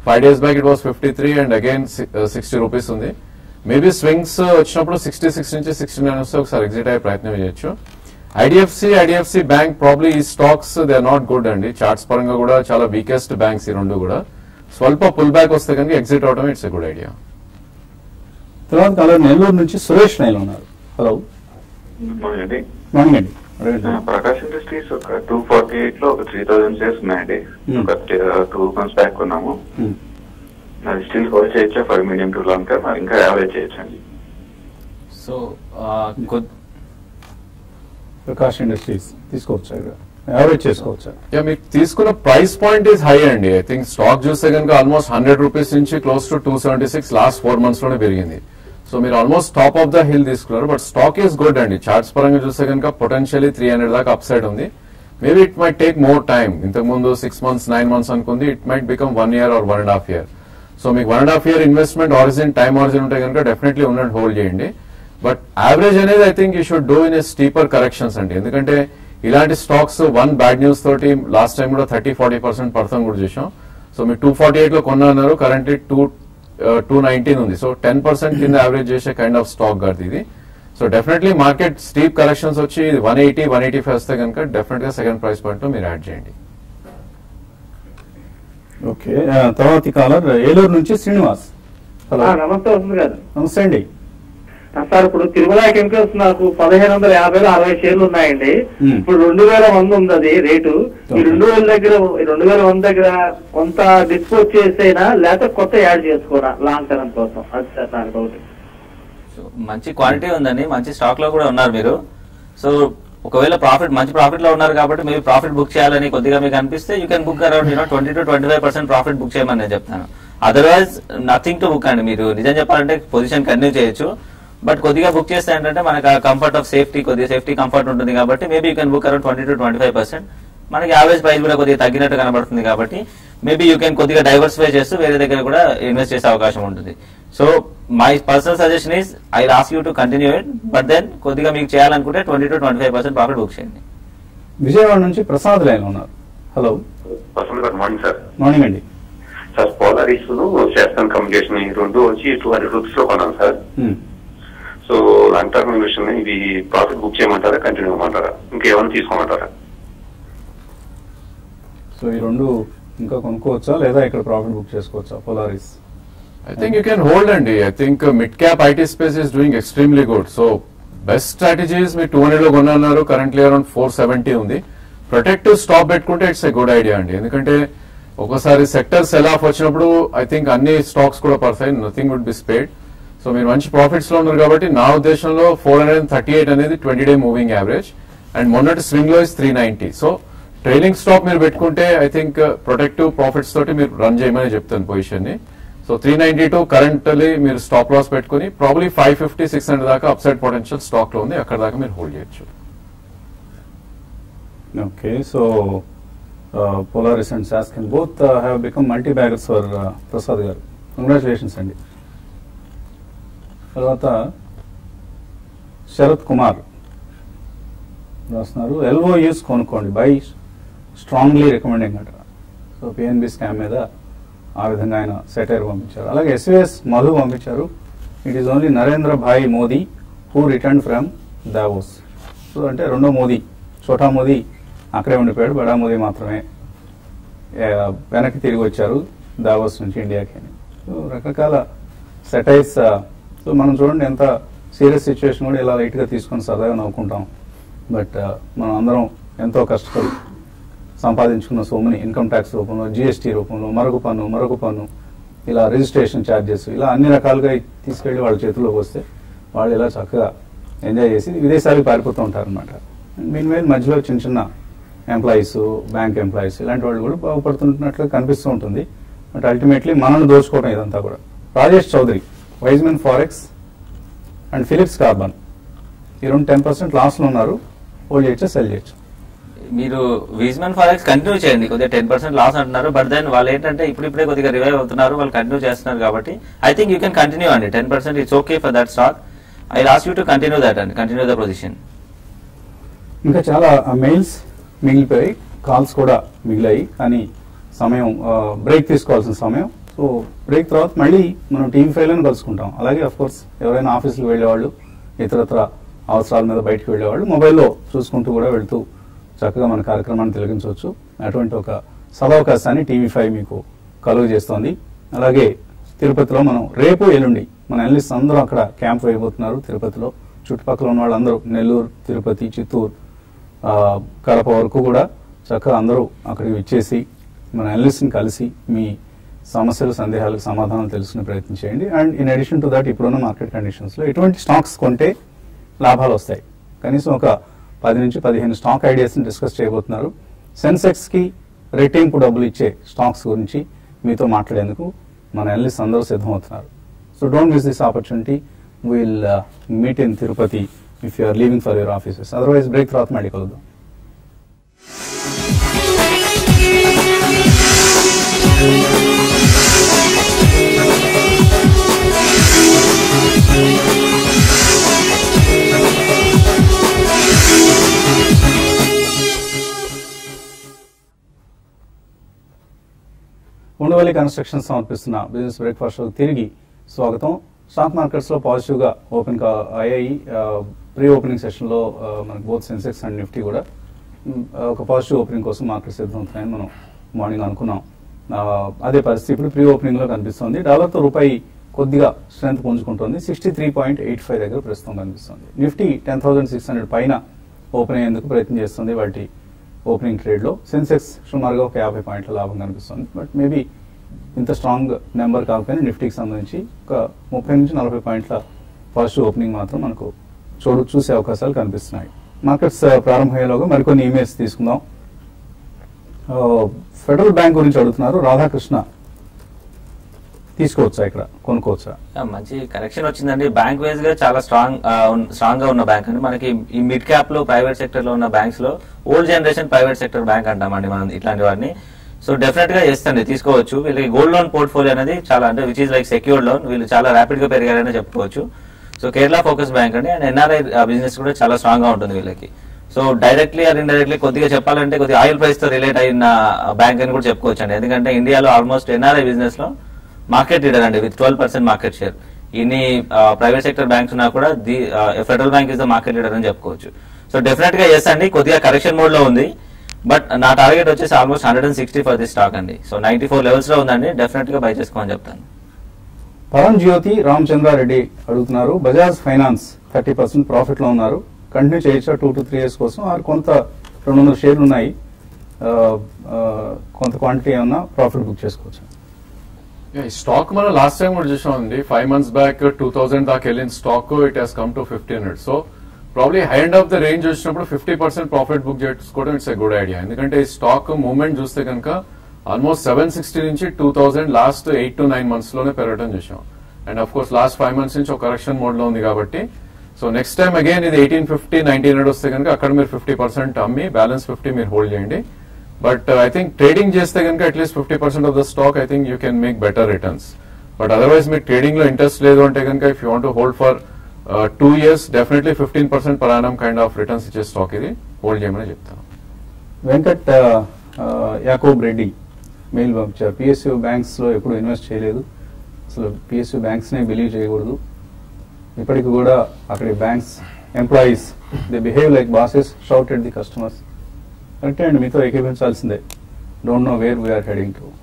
five days back it was fifty three and again sixty rupees ఉంది మేబీ స్వింగ్స్ వచ్చినప్పుడు సిక్స్టీ సిక్స్ నుంచి సిక్స్టీ నైన్ వస్తే ఒకసారి ఎగ్జిట్ అయ్యే ప్రయత్నం చేయొచ్చు ఐడిఎఫ్సి ఐడిఎఫ్సి బ్యాంక్ ప్రాబ్లీ ఈ stocks they are not good అండి చార్ట్స్ పరంగా కూడా చాలా వీకెస్ట్ బ్యాంక్స్ ఈ రెండు కూడా స్వల్ప పుల్ బ్యాక్ వస్తే కనుక ఎగ్జిట్ అవడం ఇట్స్ ఎ గుడ్ ఐడియా తర్వాత కాలర్ నెల్లూరు నుంచి సురేష్ నైల్ ఉన్నారు హలో అవునండి మార్నింగ్ అండి అడగండి. ప్రకాష్ ఇండస్ట్రీస్ ఒక టూ ఫార్టీ ఎయిట్ లో ఒక త్రీ థౌసండ్ షేర్స్ ఉన్నాయండి Hmm. ఒక టూ మంత్స్ బ్యాక్ కొన్నాము Hmm. అది స్టిల్ హోల్డ్ చేయొచ్చా for medium to long term మరి ఇంకా యావరేజ్ చేయొచ్చండి సో కొద్ది ప్రకాష్ ఇండస్ట్రీస్ తీసుకోవచ్చా ఇక్కడ యావరేజ్ చేసుకోవచ్చా యా మీకు తీసుకున్న ప్రైస్ పాయింట్ ఈస్ హై అండి ఐ థింక్ స్టాక్ చూస్తే కనుక ఆల్మోస్ట్ హండ్రెడ్ రూపీస్ నుంచి close to two seventy six last four months లోనే పెరిగింది సో మీరు almost top of the hill తీసుకున్నారు బట్ స్టాక్ ఈస్ గుడ్ అండి చార్ట్స్ పరంగా చూస్తే కనుక పొటెన్షియలీ త్రీ హండ్రెడ్ దాకా అప్ సైడ్ ఉంది maybe it might take more time ఇంతకు ముందు సిక్స్ మంత్స్ నైన్ మంత్స్ అనుకుంది it might become one year are one and half year so మీకు one and half year investment horizon time horizon ఉంటే కనుక definitely ఉన్నట్టు hold చేయండి but average అనేది I think you should do in a steeper corrections అండి ఎందుకంటే ఇలాంటి stocks one bad news తోటి లాస్ట్ టైం కూడా థర్టీ ఫార్టీ పర్సెంట్ పడతాం కూడా చూసాం సో మీరు టూ ఫార్టీ ఎయిట్ లో కొన్నారు కరెంట్లీ టూ టూ నైన్టీన్ ఉంది సో టెన్ పర్సెంట్ కింద యావరేజ్ చేసే కైండ్ ఆఫ్ స్టాక్ గారిది ఇది so definitely market steep corrections వచ్చి one eighty one eighty five వస్తే కనుక డెఫినెట్ గా సెకండ్ ప్రైస్ పాయింట్ లో మీరు యాడ్ చేయండి ఓకే ఆ, తర్వాత కాలర్ ఏలూరు నుంచి శ్రీనివాస్ హలో ఆ, నమస్తే వస్తుంది గారు నమస్తే అండి ఆ, సార్ ఇప్పుడు తిరుమల కెమికల్స్ నాకు పదిహేను వందల యాభైలో అరవై షేర్లు ఉన్నాయండి మ్మ్. ఇప్పుడు రెండు వేల వంద ఉంది అది రేటు ఈ ఓకే. రెండు వేల దగ్గర ఈ రెండు వేల వంద దగ్గర కొంత డిస్పోజ్ చేసేనా లేకపోతే కొత్త యాడ్ చేసుకోరా లాంగ్ టర్మ్ కోసం అది సార్ నాకు డౌట్ సో మంచి క్వాలిటీ ఉందండి మంచి స్టాక్ లో కూడా ఉన్నారు మీరు సో ఒకవేళ ప్రాఫిట్ మంచి ప్రాఫిట్ లో ఉన్నారు కాబట్టి మీరు ప్రాఫిట్ బుక్ చేయాలని కొద్దిగా మీకు అనిపిస్తే you can book around you know twenty to twenty five percent profit book చేయమని నేను చెప్తాను అదర్వైజ్ నథింగ్ టు బుక్ అండి మీరు నిజం చెప్పాలంటే పొజిషన్ కంటిన్యూ చేయొచ్చు బట్ కొద్దిగా బుక్ చేస్తే ఏంటంటే మనకు ఆ కంఫర్ట్ ఆఫ్ సేఫ్టీ కొద్దిగా సేఫ్టీ కంఫర్ట్ ఉంటుంది కాబట్టి maybe you can book around twenty to twenty five percent మనకి యావరేజ్ ప్రైస్ కూడా కొద్దిగా తగ్గినట్టు కనబడుతుంది కాబట్టి మేబీ యూ కెన్ కొద్దిగా డైవర్సిఫై చేస్తూ వేరే దగ్గర కూడా ఇన్వెస్ట్ చేసే అవకాశం ఉంటుంది so my personal suggestion is I ask you to continue it but then కొద్దిగా మీకు చేయాలనుకుంటే twenty to twenty five percent profit book చేయండి విజయవాడ నుంచి ప్రసాద్ లైన్ ఉన్నారు హలో వస్తుంది గుడ్ మార్నింగ్ సార్ మార్నింగ్ అండి సార్ పోలారీస్ శాస్త్రం కమ్యూనికేషన్ ఈ రెండు వచ్చి టూ హండ్రెడ్ రూపీస్ లో కొన్నాను sir Hmm. So long term investment ఇవి ప్రాఫిట్ బుక్ చేయమంటారా కంటిన్యూ అవ్వమంటారా ఇంకేమైనా తీసుకోమంటారా సో ఈ రెండు ఇంకా కొనుక్కోవచ్చా లేదా ఇక్కడ ప్రాఫిట్ బుక్ చేసుకోవచ్చా Polaris I think you can hold అండి I think mid cap IT space is doing extremely good so best strategies మీరు టూ హండ్రెడ్ లో కొన్నారు కరెంట్లీ అరౌండ్ ఫోర్ సెవెంటీ ఉంది ప్రొటెక్టివ్ స్టాప్ పెట్టుకుంటే ఇట్స్ ఎ గుడ్ ఐడియా అండి ఎందుకంటే ఒకసారి sector cell of వచ్చినప్పుడు ఐ థింక్ అన్ని స్టాక్స్ కూడా పడతాయి nothing would be spared so మీరు మంచి ప్రాఫిట్స్ లో ఉన్నారు కాబట్టి నా ఉద్దేశంలో ఫోర్ హండ్రెడ్ థర్టీ ఎయిట్ అనేది twenty day moving average and మొన్నటి స్వింగ్ లో is three ninety so trailing stock మీరు పెట్టుకుంటే ఐ థింక్ ప్రొటెక్టివ్ ప్రాఫిట్స్ తోటి మీరు రన్ చేయమని చెప్తాను పొజిషన్ ని so three ninety two currently మీరు స్టాప్ లాస్ పెట్టుకుని probably five fifty six hundred దాకా అప్సైడ్ పొటెన్షియల్ స్టాక్ లో ఉంది అక్కడ దాకా మీరు హోల్డ్ చేయొచ్చు okay so Polaris and Sasken both have become multi baggers for Prasad గారు కంగ్రాచులేషన్స్ అండి తర్వాత శరత్ కుమార్ రాస్తున్నారు ఎల్ఓ యూస్ కొనుక్కోండి బై స్ట్రాంగ్లీ రికమెండింగ్ అంట సో పిఎన్బి స్కామ్ మీద ఆ విధంగా ఆయన సెటైర్ పంపించారు అలాగే ఎస్విఎస్ మధు పంపించారు it is only Narendra bhai Modi who return from Davos so అంటే రెండో మోదీ చోటా మోదీ అక్కడే ఉండిపోయాడు బడా మోదీ మాత్రమే ఆ, వెనక్కి తిరిగి వచ్చారు దావోస్ నుంచి ఇండియాకి అని సో రకరకాల సెటైర్స్ సో మనం చూడండి ఎంత సీరియస్ సిచ్యువేషన్ కూడా ఇలా లైట్గా తీసుకొని సరదాగా నవ్వుకుంటాం బట్ మనం అందరం ఎంతో కష్టపడి సంపాదించుకున్న సొమ్ముని ఇన్కమ్ ట్యాక్స్ రూపంలో జిఎస్టీ రూపంలో మరొక పన్ను మరొక పన్ను ఇలా రిజిస్ట్రేషన్ ఛార్జెస్ ఇలా అన్ని రకాలుగా తీసుకెళ్లి వాళ్ళ చేతుల్లోకి వస్తే వాళ్ళు ఇలా చక్కగా ఎంజాయ్ చేసి విదేశాలకు పారిపోతూ ఉంటారు అనమాట మీన్ మీద మధ్యలో చిన్న చిన్న ఎంప్లాయీస్ బ్యాంక్ ఎంప్లాయీస్ ఇలాంటి వాళ్ళు కూడా బాగుపడుతున్నట్లు కనిపిస్తూ ఉంటుంది బట్ అల్టిమేట్లీ మనల్ని దోచుకోవడం ఇదంతా కూడా Rajesh Chaudhary Weizmann forex and Philips carbon ఈ రెండు టెన్ పర్సెంట్ లాస్లో ఉన్నారు హోల్డ్ చేయొచ్చా సెల్ చేయొచ్చు మీరు విజ్మన్ ఫారెక్స్ కంటిన్యూ చేయండి కొద్దిగా టెన్ పర్సెంట్ లాస్ అంటున్నారు బట్ దెన్ వాళ్ళు ఏంటంటే ఇప్పుడిప్పుడే కొద్దిగా రివైవ్ అవుతున్నారు వాళ్ళు కంటిన్యూ చేస్తున్నారు కాబట్టి I think you can continue అండి ten percent it's okay for that stock I lost you to continue that అండి కంటిన్యూ ద పొజిషన్ ఇంకా చాలా మెయిల్స్ మిగిలిపోయాయి కాల్స్ కూడా మిగిలాయి కానీ సమయం బ్రేక్ తీసుకోవాల్సిన సమయం సో బ్రేక్ తర్వాత మళ్ళీ మనం టీవీ ఫైవ్లోనే కలుసుకుంటాం అలాగే అఫ్ కోర్స్ ఎవరైనా ఆఫీస్కి వెళ్ళేవాళ్ళు ఇతరత్ర అవసరాల మీద బయటకు వెళ్ళేవాళ్ళు మొబైల్లో చూసుకుంటూ కూడా వెళ్తూ చక్కగా మన కార్యక్రమాన్ని తిలగించవచ్చు అటువంటి ఒక సదవకాశాన్ని టీవీ ఫైవ్ మీకు కలుగు చేస్తోంది అలాగే తిరుపతిలో మనం రేపు ఎల్లుండి మన అనలిస్ట్ అందరూ అక్కడ క్యాంప్ వేయబోతున్నారు తిరుపతిలో చుట్టుపక్కల ఉన్న వాళ్ళందరూ నెల్లూరు తిరుపతి చిత్తూరు ఆ, కడప వరకు కూడా చక్కగా అందరూ అక్కడికి విచ్చేసి మన అనలిస్ట్ని కలిసి మీ సమస్యలు సందేహాలకు సమాధానం తెలుసుకునే ప్రయత్నం చేయండి and in addition to that ఇప్పుడున్న మార్కెట్ కండిషన్స్లో ఎటువంటి స్టాక్స్ కొంటే లాభాలు వస్తాయి కనీసం ఒక పది నుంచి పదిహేను స్టాక్ ఐడియాస్ని డిస్కస్ చేయబోతున్నారు సెన్సెక్స్కి రెట్టింపు డబ్బులు ఇచ్చే స్టాక్స్ గురించి మీతో మాట్లాడేందుకు మన అనలిస్ట్ అందరూ సిద్ధమవుతున్నారు so don't miss this opportunity will meet in Tirupati if you are leaving for your offices otherwise break తర్వాత మళ్ళీ కలుద్దాం ఉండవల్లి కన్స్ట్రక్షన్ సమర్పిస్తున్న బిజినెస్ బ్రేక్ఫాస్ట్ షోకి తిరిగి స్వాగతం స్టాక్ మార్కెట్స్ లో పాజిటివ్ గా ఓపెన్ అయ్యాయి ప్రీ ఓపెనింగ్ సెషన్ లో ఆ, మనకి బోత్ సెన్సెక్స్ అండ్ నిఫ్టీ కూడా మ్, ఒక పాజిటివ్ ఓపెనింగ్ కోసం మార్కెట్ సిద్ధమవుతున్నాయని మనం మార్నింగ్ అనుకున్నాం ఆ, అదే పరిస్థితి ఇప్పుడు ప్రీ ఓపెనింగ్ లో కనిపిస్తుంది డాలర్ తో రూపాయి కొద్దిగా స్ట్రెంత్ పుంజుకుంటుంది sixty three point eight five దగ్గర ప్రస్తుతం కనిపిస్తుంది Nifty ten thousand six hundred పైన ఓపెన్ అయ్యేందుకు ప్రయత్నం చేస్తుంది వాటి ఓపెనింగ్ ట్రేడ్ లో సెన్సెక్స్ సుమారుగా ఒక యాభై పాయింట్ల లాభం కనిపిస్తుంది బట్ మేబీ ఇంత స్ట్రాంగ్ నెంబర్ కాకపోయినా నిఫ్టీకి సంబంధించి ఒక ముప్పై నుంచి నలభై పాయింట్ల పాజిటివ్ ఓపెనింగ్ మాత్రం మనకు చూడు చూసే అవకాశాలు కనిపిస్తున్నాయి మార్కెట్స్ ఆ, ప్రారంభమయ్యేలోగా మరికొన్ని ఇమెయిల్స్ తీసుకుందాం ఆ, ఫెడరల్ బ్యాంక్ గురించి అడుగుతున్నారు రాధాకృష్ణ తీసుకోవచ్చా ఇక్కడ కొనుక్కోవచ్చా యా, మంచి కరెక్షన్ వచ్చిందండి బ్యాంక్ వైజ్ గా చాలా స్ట్రాంగ్ స్ట్రాంగ్ గా ఉన్న బ్యాంక్ అండి మనకి ఈ మిడ్ క్యాప్ లో ప్రైవేట్ సెక్టర్ లో ఉన్న బ్యాంక్స్ లో old generation private sector bank అంటామండి మనం ఇట్లాంటి వాటిని సో డెఫినెట్ గా చేస్తండి తీసుకోవచ్చు వీళ్ళకి గోల్డ్ లోన్ పోర్ట్ఫోలియో అనేది చాలా అంటే which is like secured loan వీళ్ళు చాలా ర్యాపిడ్ గా పెరిగారని చెప్పుకోవచ్చు సో కేరళ ఫోకస్ బ్యాంక్ అండి అండ్ ఎన్ఆర్ఐ బిజినెస్ కూడా చాలా స్ట్రాంగ్ గా ఉంటుంది వీళ్ళకి సో డైరెక్ట్లీ ఆర్ ఇండైరెక్ట్లీ కొద్దిగా చెప్పాలంటే కొద్దిగా ఆయిల్ ప్రైస్ తో రిలేట్ అయిన బ్యాంక్ అని కూడా చెప్పుకోవచ్చు అండి ఎందుకంటే ఇండియాలో ఆల్మోస్ట్ ఎన్ఆర్ఐ బిజినెస్ లో మార్కెట్ లీడర్ అండి with twelve percent market share ఇన్ని ప్రైవేట్ సెక్టర్ బ్యాంక్స్ ఉన్నా కూడా the Federal Bank is the market leader అని చెప్పుకోవచ్చు సో డెఫినెట్ గా ఎస్ అండి కొద్దిగా కరెక్షన్ మోడ్ లో ఉంది బట్ నా టార్గెట్ వచ్చేసి almost hundred and sixty for the stock అండి సో నైన్టీ ఫోర్ లెవెల్స్ లో ఉందండి డెఫినెట్ గా బై చేసుకోమని చెప్తాను పవన్ జ్యోతి రామచంద్రారెడ్డి అడుగుతున్నారు Bajaj Finance thirty percent profit లో ఉన్నారు కంటిన్యూ చేయొచ్చా టూ టు త్రీ ఇయర్స్ కోసం ఆరు కొంత రెండు వందల షేర్లు ఉన్నాయి ఆ, ఆ, కొంత క్వాంటిటీ ఏమన్నా ప్రాఫిట్ బుక్ చేసుకోవచ్చు Yeah, ఈ స్టాక్ మనం లాస్ట్ టైం కూడా చూసాం అండి five months back two thousand దాకా వెళ్ళిన stock it has come to fifteen hundred so probably high end of the range వచ్చినప్పుడు ఫిఫ్టీ పర్సెంట్ ప్రాఫిట్ బుక్ చేసుకోవడం ఇట్స్ ఎ గుడ్ ఐడియా ఎందుకంటే ఈ స్టాక్ మూవ్మెంట్ చూస్తే కనుక ఆల్మోస్ట్ సెవెన్ సిక్స్టీ నుంచి two thousand last eight to nine months లోనే పెరగడం చూసాం and of course last five months నుంచి ఒక కరెక్షన్ మోడ్ లో ఉంది కాబట్టి సో నెక్స్ట్ టైం అగైన్ ఇది ఎయిటీన్ ఫిఫ్టీ నైన్టీన్ హండ్రెడ్ వస్తే కనుక అక్కడ మీరు ఫిఫ్టీ పర్సెంట్ అమ్మి బ్యాలెన్స్ ఫిఫ్టీ మీరు హోల్డ్ చేయండి బట్ ఐ థింక్ ట్రేడింగ్ చేస్తే కనుక at least fifty percent of the stock I think you can make better returns but otherwise మీకు ట్రేడింగ్ లో ఇంట్రెస్ట్ లేదు అంటే కనుక if you want hold for two years definitely fifteen percent per annum kind of returns ఇచ్చే stock ఇది hold చేయమని చెప్తాను వెంకట్ ఆ, ఆ, యాకోబ్ రెడ్డి మెయిల్ పంపించారు పిఎస్యూ బ్యాంక్స్ లో ఎప్పుడు ఇన్వెస్ట్ చేయలేదు అసలు పిఎస్యూ బ్యాంక్స్ నే బిలీవ్ చేయకూడదు ఇప్పటికి కూడా అక్కడి banks employees they behave like bosses shout at the customers కరెక్టే అండి మీతో ఏకీభించాల్సిందే don't know where we are heading to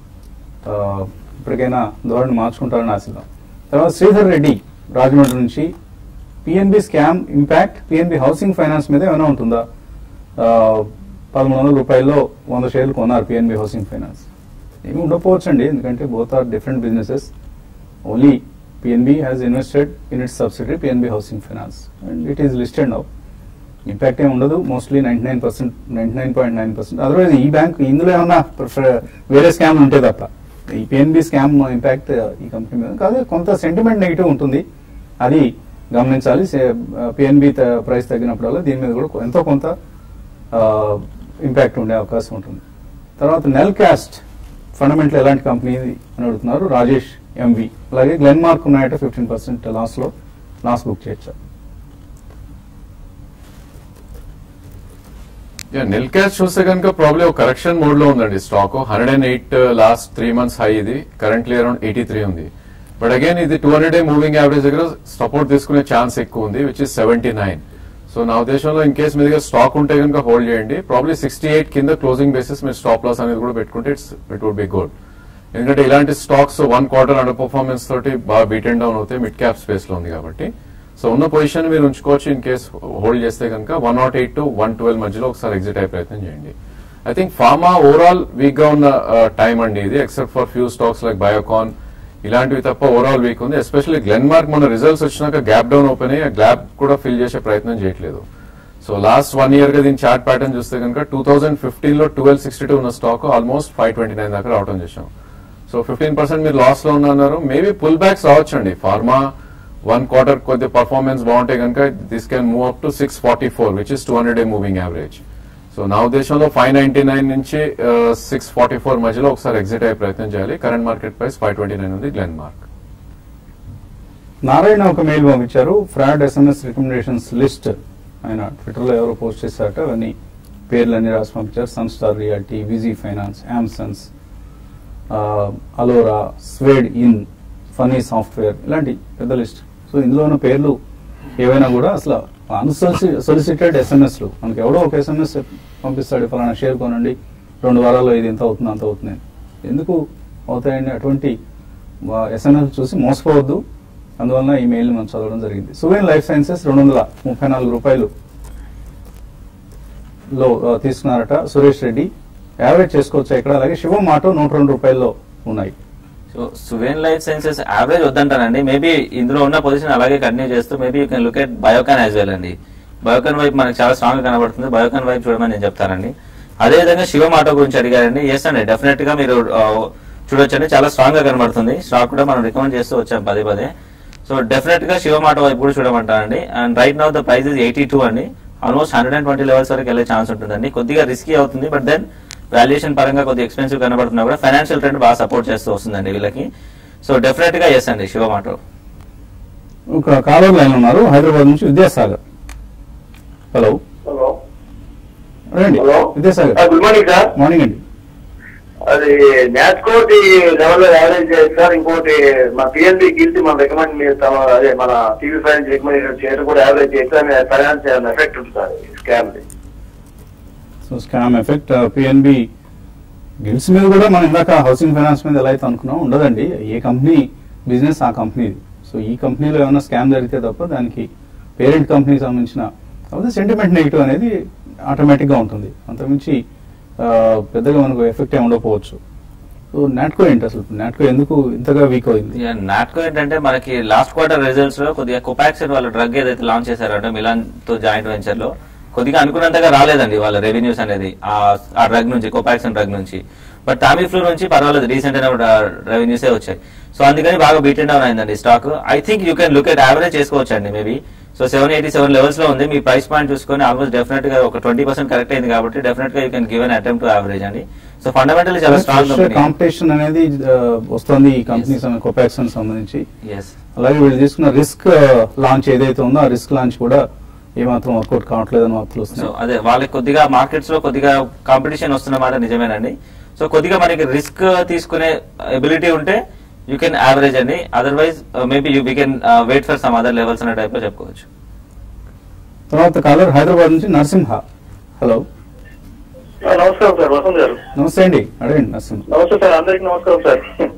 ఇప్పటికైనా ధోరణి మార్చుకుంటారని ఆశిద్దాం తర్వాత శ్రీధర్ రెడ్డి రాజమండ్రి నుంచి PNB scam impact PNB housing finance మీద ఏమైనా ఉంటుందా ఆ, పదమూడు వందల రూపాయల్లో వంద షేర్లు కొన్నారు పిఎన్బి హౌసింగ్ ఫైనాన్స్ ఏమి ఉండకపోవచ్చు అండి ఎందుకంటే both are different businesses only PNB has invested in its subsidiary PNB housing finance and it is listed now impact ఏమి ఉండదు mostly ninety nine percent ninety nine point nine percent otherwise ఈ bank ఇందులో ఏమన్నా prefer- వేరే scam ఉంటే తప్ప ఈ PNB scam impact ఈ కంపెనీ మీద కాదు కొంత సెంటిమెంట్ నెగిటివ్ ఉంటుంది అది గమనించాలి పిఎన్బి ప్రైస్ తగ్గినప్పుడల్లా దీని మీద కూడా ఎంతో కొంత ఇంపాక్ట్ ఉండే అవకాశం ఉంటుంది తర్వాత నెల్ క్యాస్ట్ ఫండమెంటల్ ఎలాంటి కంపెనీ అని అడుగుతున్నారు రాజేష్ ఎంవి అలాగే గ్లెన్ మార్క్ ఉన్నాయట ఫిఫ్టీన్ పర్సెంట్ లాస్ లో లాస్ బుక్ చేయొచ్చు నెల్ క్యాష్ చూస్తే కనుక ప్రాబ్లీ ఒక కరెక్షన్ మోడ్ లో ఉందండి stock hundred and eight last three months high ఇది కరెంట్లీ అరౌండ్ ఎయిటీ త్రీ ఉంది బట్ అగైన్ ఇది two hundred day moving average దగ్గర సపోర్ట్ తీసుకునే ఛాన్స్ ఎక్కువ ఉంది which is seventy nine so నా ఉద్దేశంలో ఇన్ కేస్ మీ దగ్గర స్టాక్ ఉంటే కనుక హోల్డ్ చేయండి ప్రాబ్లీ సిక్స్టీ ఎయిట్ కింద క్లోజింగ్ బేసిస్ మీరు స్టాప్ లాస్ అనేది కూడా పెట్టుకుంటే it's it would be good ఎందుకంటే ఇలాంటి stocks one quarter underperformance తోటి బాగా బీట్ అండ్ డౌన్ అవుతాయి మిడ్ క్యాప్ స్పేస్ లో ఉంది కాబట్టి సో ఉన్న పొజిషన్ మీరు ఉంచుకోవచ్చు ఇన్ కేస్ హోల్డ్ చేస్తే కనుక one nought eight to one twelve మధ్యలో ఒకసారి ఎగ్జిట్ అయ్యే ప్రయత్నం చేయండి I think pharma overall weak గా ఉన్న టైం అండి ఇది except for few stocks like Biocon ఇలాంటివి తప్ప ఓవరాల్ వీక్ ఉంది ఎస్పెషల్లీ గ్లెన్ మార్క్ మన రిజల్ట్స్ వచ్చినాక గ్యాప్ డౌన్ ఓపెన్ అయ్యి ఆ గ్యాప్ కూడా ఫిల్ చేసే ప్రయత్నం చేయట్లేదు సో లాస్ట్ వన్ ఇయర్ గా దీని చార్ట్ ప్యాటర్న్ చూస్తే కనుక టూ థౌసండ్ ఫిఫ్టీన్ లో ట్వెల్వ్ సిక్స్టీ టూ ఉన్న stock almost five twenty nine దాకా రావడం చేసాం సో ఫిఫ్టీన్ పర్సెంట్ మీరు లాస్ లో ఉన్నారు మేబీ పుల్ బ్యాక్స్ రావచ్చండి ఫార్మా వన్ క్వార్టర్ కొద్ది పర్ఫార్మెన్స్ బాగుంటే కనుక this can move up to six forty four which is two hundred day moving average so నా ఉద్దేశంలో ఫైవ్ నైన్టీ నైన్ నుంచి సిక్స్ ఫార్టీ ఫోర్ మధ్యలో ఒకసారి ఎగ్జిట్ అయ్యే ప్రయత్నం చేయాలి current market price five twenty nine ఉంది గ్లెన్ మార్క్ నారాయణ ఒక మెయిల్ పంపించారు ఫ్రాడ్ ఎస్ఎంఎస్ రికమెండేషన్స్ లిస్ట్ ఆయన ట్విట్టర్లో ఎవరో పోస్ట్ చేశారట అవన్నీ పేర్లన్నీ రాసి పంపించారు sun star realty Viji finance యామ్సన్స్ అలోరా స్వేడ్ ఇన్ ఫనీ సాఫ్ట్వేర్ ఇలాంటి పెద్ద లిస్ట్ సో ఇందులో ఉన్న పేర్లు ఏవైనా కూడా అసలు అన్సొలిసి సొలిసిటెడ్ ఎస్ఎంఎస్లు మనకి ఎవడో ఒక ఎస్ఎంఎస్ పంపిస్తాడు ఫలానా షేర్ కొనండి రెండు వారాల్లో ఇది ఎంత అవుతుంది అంత అవుతుంది అని. ఎందుకు అవుతాయండి అటువంటి ఎస్ఎంఎస్ చూసి మోసపోవద్దు అందువలన ఈ మెయిల్ మనం చదవడం జరిగింది సువేన్ లైఫ్ సైన్సెస్ రెండు వందల ముప్పై నాలుగు రూపాయలు లో ఆ, తీసుకున్నారట సురేష్ రెడ్డి యావరేజ్ చేసుకోవచ్చు ఇక్కడ అలాగే శివం ఆటో నూట రెండు రూపాయల్లో ఉన్నాయి so Suven life sciences average వద్దంటానండి మేబీ ఇందులో ఉన్న పొజిషన్ అలాగే కంటిన్యూ చేస్తూ maybe you can look at Biocon as well అండి బయోకాన్ వైపు మనకి చాలా స్ట్రాంగ్ గా కనబడుతుంది బయోకాన్ వైపు చూడమని నేను చెప్తానండి అదే విధంగా శివం ఆటో గురించి అడిగారండి ఎస్ అండి డెఫినెట్ గా మీరు ఆ, చూడొచ్చండి చాలా స్ట్రాంగ్ గా కనబడుతుంది స్టాక్ కూడా మనం రికమెండ్ చేస్తూ వచ్చాం పదే పదే సో డెఫినెట్ గా శివం ఆటో వైపు కూడా చూడమంటానండి and right now the price is eighty two అండి almost hundred and twenty levels వరకు వెళ్ళే ఛాన్స్ ఉంటుందండి కొద్దిగా రిస్కీ అవుతుంది బట్ దెన్ వాల్యుయేషన్ పరంగా కొద్దిగా ఎక్స్పెన్సివ్ కనబడుతున్నా కూడా ఫైనాన్షియల్ ట్రెండ్ బాగా సపోర్ట్ చేస్తూ వస్తుందండి వీళ్ళకి సో డెఫినెట్ గా ఎస్ అండి శివ ఆటో ఒక కాలర్ లైన్ ఉన్నారు హైదరాబాద్ నుంచి విద్యాసాగర్ హలో హలో రండి hello Vidyasagar good morning sir morning అండి అది న్యాచ్కోటి లెవెల్ లో యావరేజ్ చేస్తారు ఇంకోటి మా పిఎన్బి గిల్టీ మనం రికమెండ్ చేస్తాం అదే మన టీవీ ఫైనాన్స్ రికమెండ్ చేయడం కూడా యావరేజ్ చేస్తే ఫైనాన్స్ ఎఫెక్ట్ ఉంటుంది sir scam so scam effect PNB గిల్స్ మీద కూడా మనం ఇందాక హౌసింగ్ ఫైనాన్స్ మీద ఎలా అయితే అనుకున్నాం ఉండదండి ఏ కంపెనీ బిజినెస్ ఆ కంపెనీది సో ఈ కంపెనీలో ఏమైనా స్కామ్ జరిగితే తప్ప దానికి పేరెంట్ కంపెనీకి సంబంధించిన కాకపోతే సెంటిమెంట్ నెగిటివ్ అనేది ఆటోమేటిక్ గా ఉంటుంది అంతకుమించి ఆ, పెద్దగా మనకు ఎఫెక్ట్ ఏమి ఉండకపోవచ్చు సో నాట్కో ఏంటి అసలు నాట్కో ఎందుకు ఇంతగా వీక్ అయింది నాట్కో ఏంటంటే మనకి లాస్ట్ క్వార్టర్ రిజల్ట్స్ లో కొద్దిగా కొపాక్సిన్ వాళ్ళ డ్రగ్ ఏదైతే లాంచ్ చేశారంటే మిలాన్ తో జాయింట్ వెంచర్ లో కొద్దిగా అనుకున్నంతగా రాలేదండి వాళ్ళ రెవెన్యూస్ అనేది ఆ- ఆ డ్రగ్ నుంచి కోపాక్సిన్ డ్రగ్ నుంచి బట్ టామిఫ్లూ నుంచి పర్వాలేదు రీసెంట్ అయిన రెవెన్యూసే వచ్చాయి సో అందుకని బాగా బీటెన్ డౌన్ అయిందండి stock I think you can look at average చేసుకోవచ్చండి maybe so seven eighty seven levels లో ఉంది మీ ప్రైస్ పాయింట్ చూసుకొని ఆల్మోస్ట్ డెఫినెట్ గా ఒక ట్వంటీ పర్సెంట్ కరెక్ట్ అయింది కాబట్టి డెఫినెట్ గా you can give an attempt to average అండి సో ఫండమెంటల్ చాలా స్ట్రాంగ్ కంపెనీ కాంపిటీషన్ అనేది ఆ, వస్తుంది ఈ కంపెనీ కోపాక్సన్ సంబంధించి ఎస్ అలాగే వీళ్ళు తీసుకున్న రిస్క్ లాంచ్ ఏదైతే ఉందో ఆ రిస్క్ లాంచ్ కూడా ఏమాత్రం వర్కౌట్ కావట్లేదని వార్తలు సో వస్తున్నాయి అదే వాళ్ళకి కొద్దిగా మార్కెట్స్ లో కొద్దిగా కాంపిటీషన్ వస్తున్న మాట నిజమేనండి సో కొద్దిగా మనకి రిస్క్ తీసుకునే ఎబిలిటీ ఉంటే యూ కెన్ యావరేజ్ అండి otherwise maybe you we can wait for some other levels అనే టైప్ లో చెప్పుకోవచ్చు తర్వాత కాలర్ హైదరాబాద్ నుంచి నరసింహ హలో నమస్కారం సార్ వసంత్ గారు నమస్తే అండి అడగండి నరసింహ నమస్తే సార్ అందరికి నమస్కారం సార్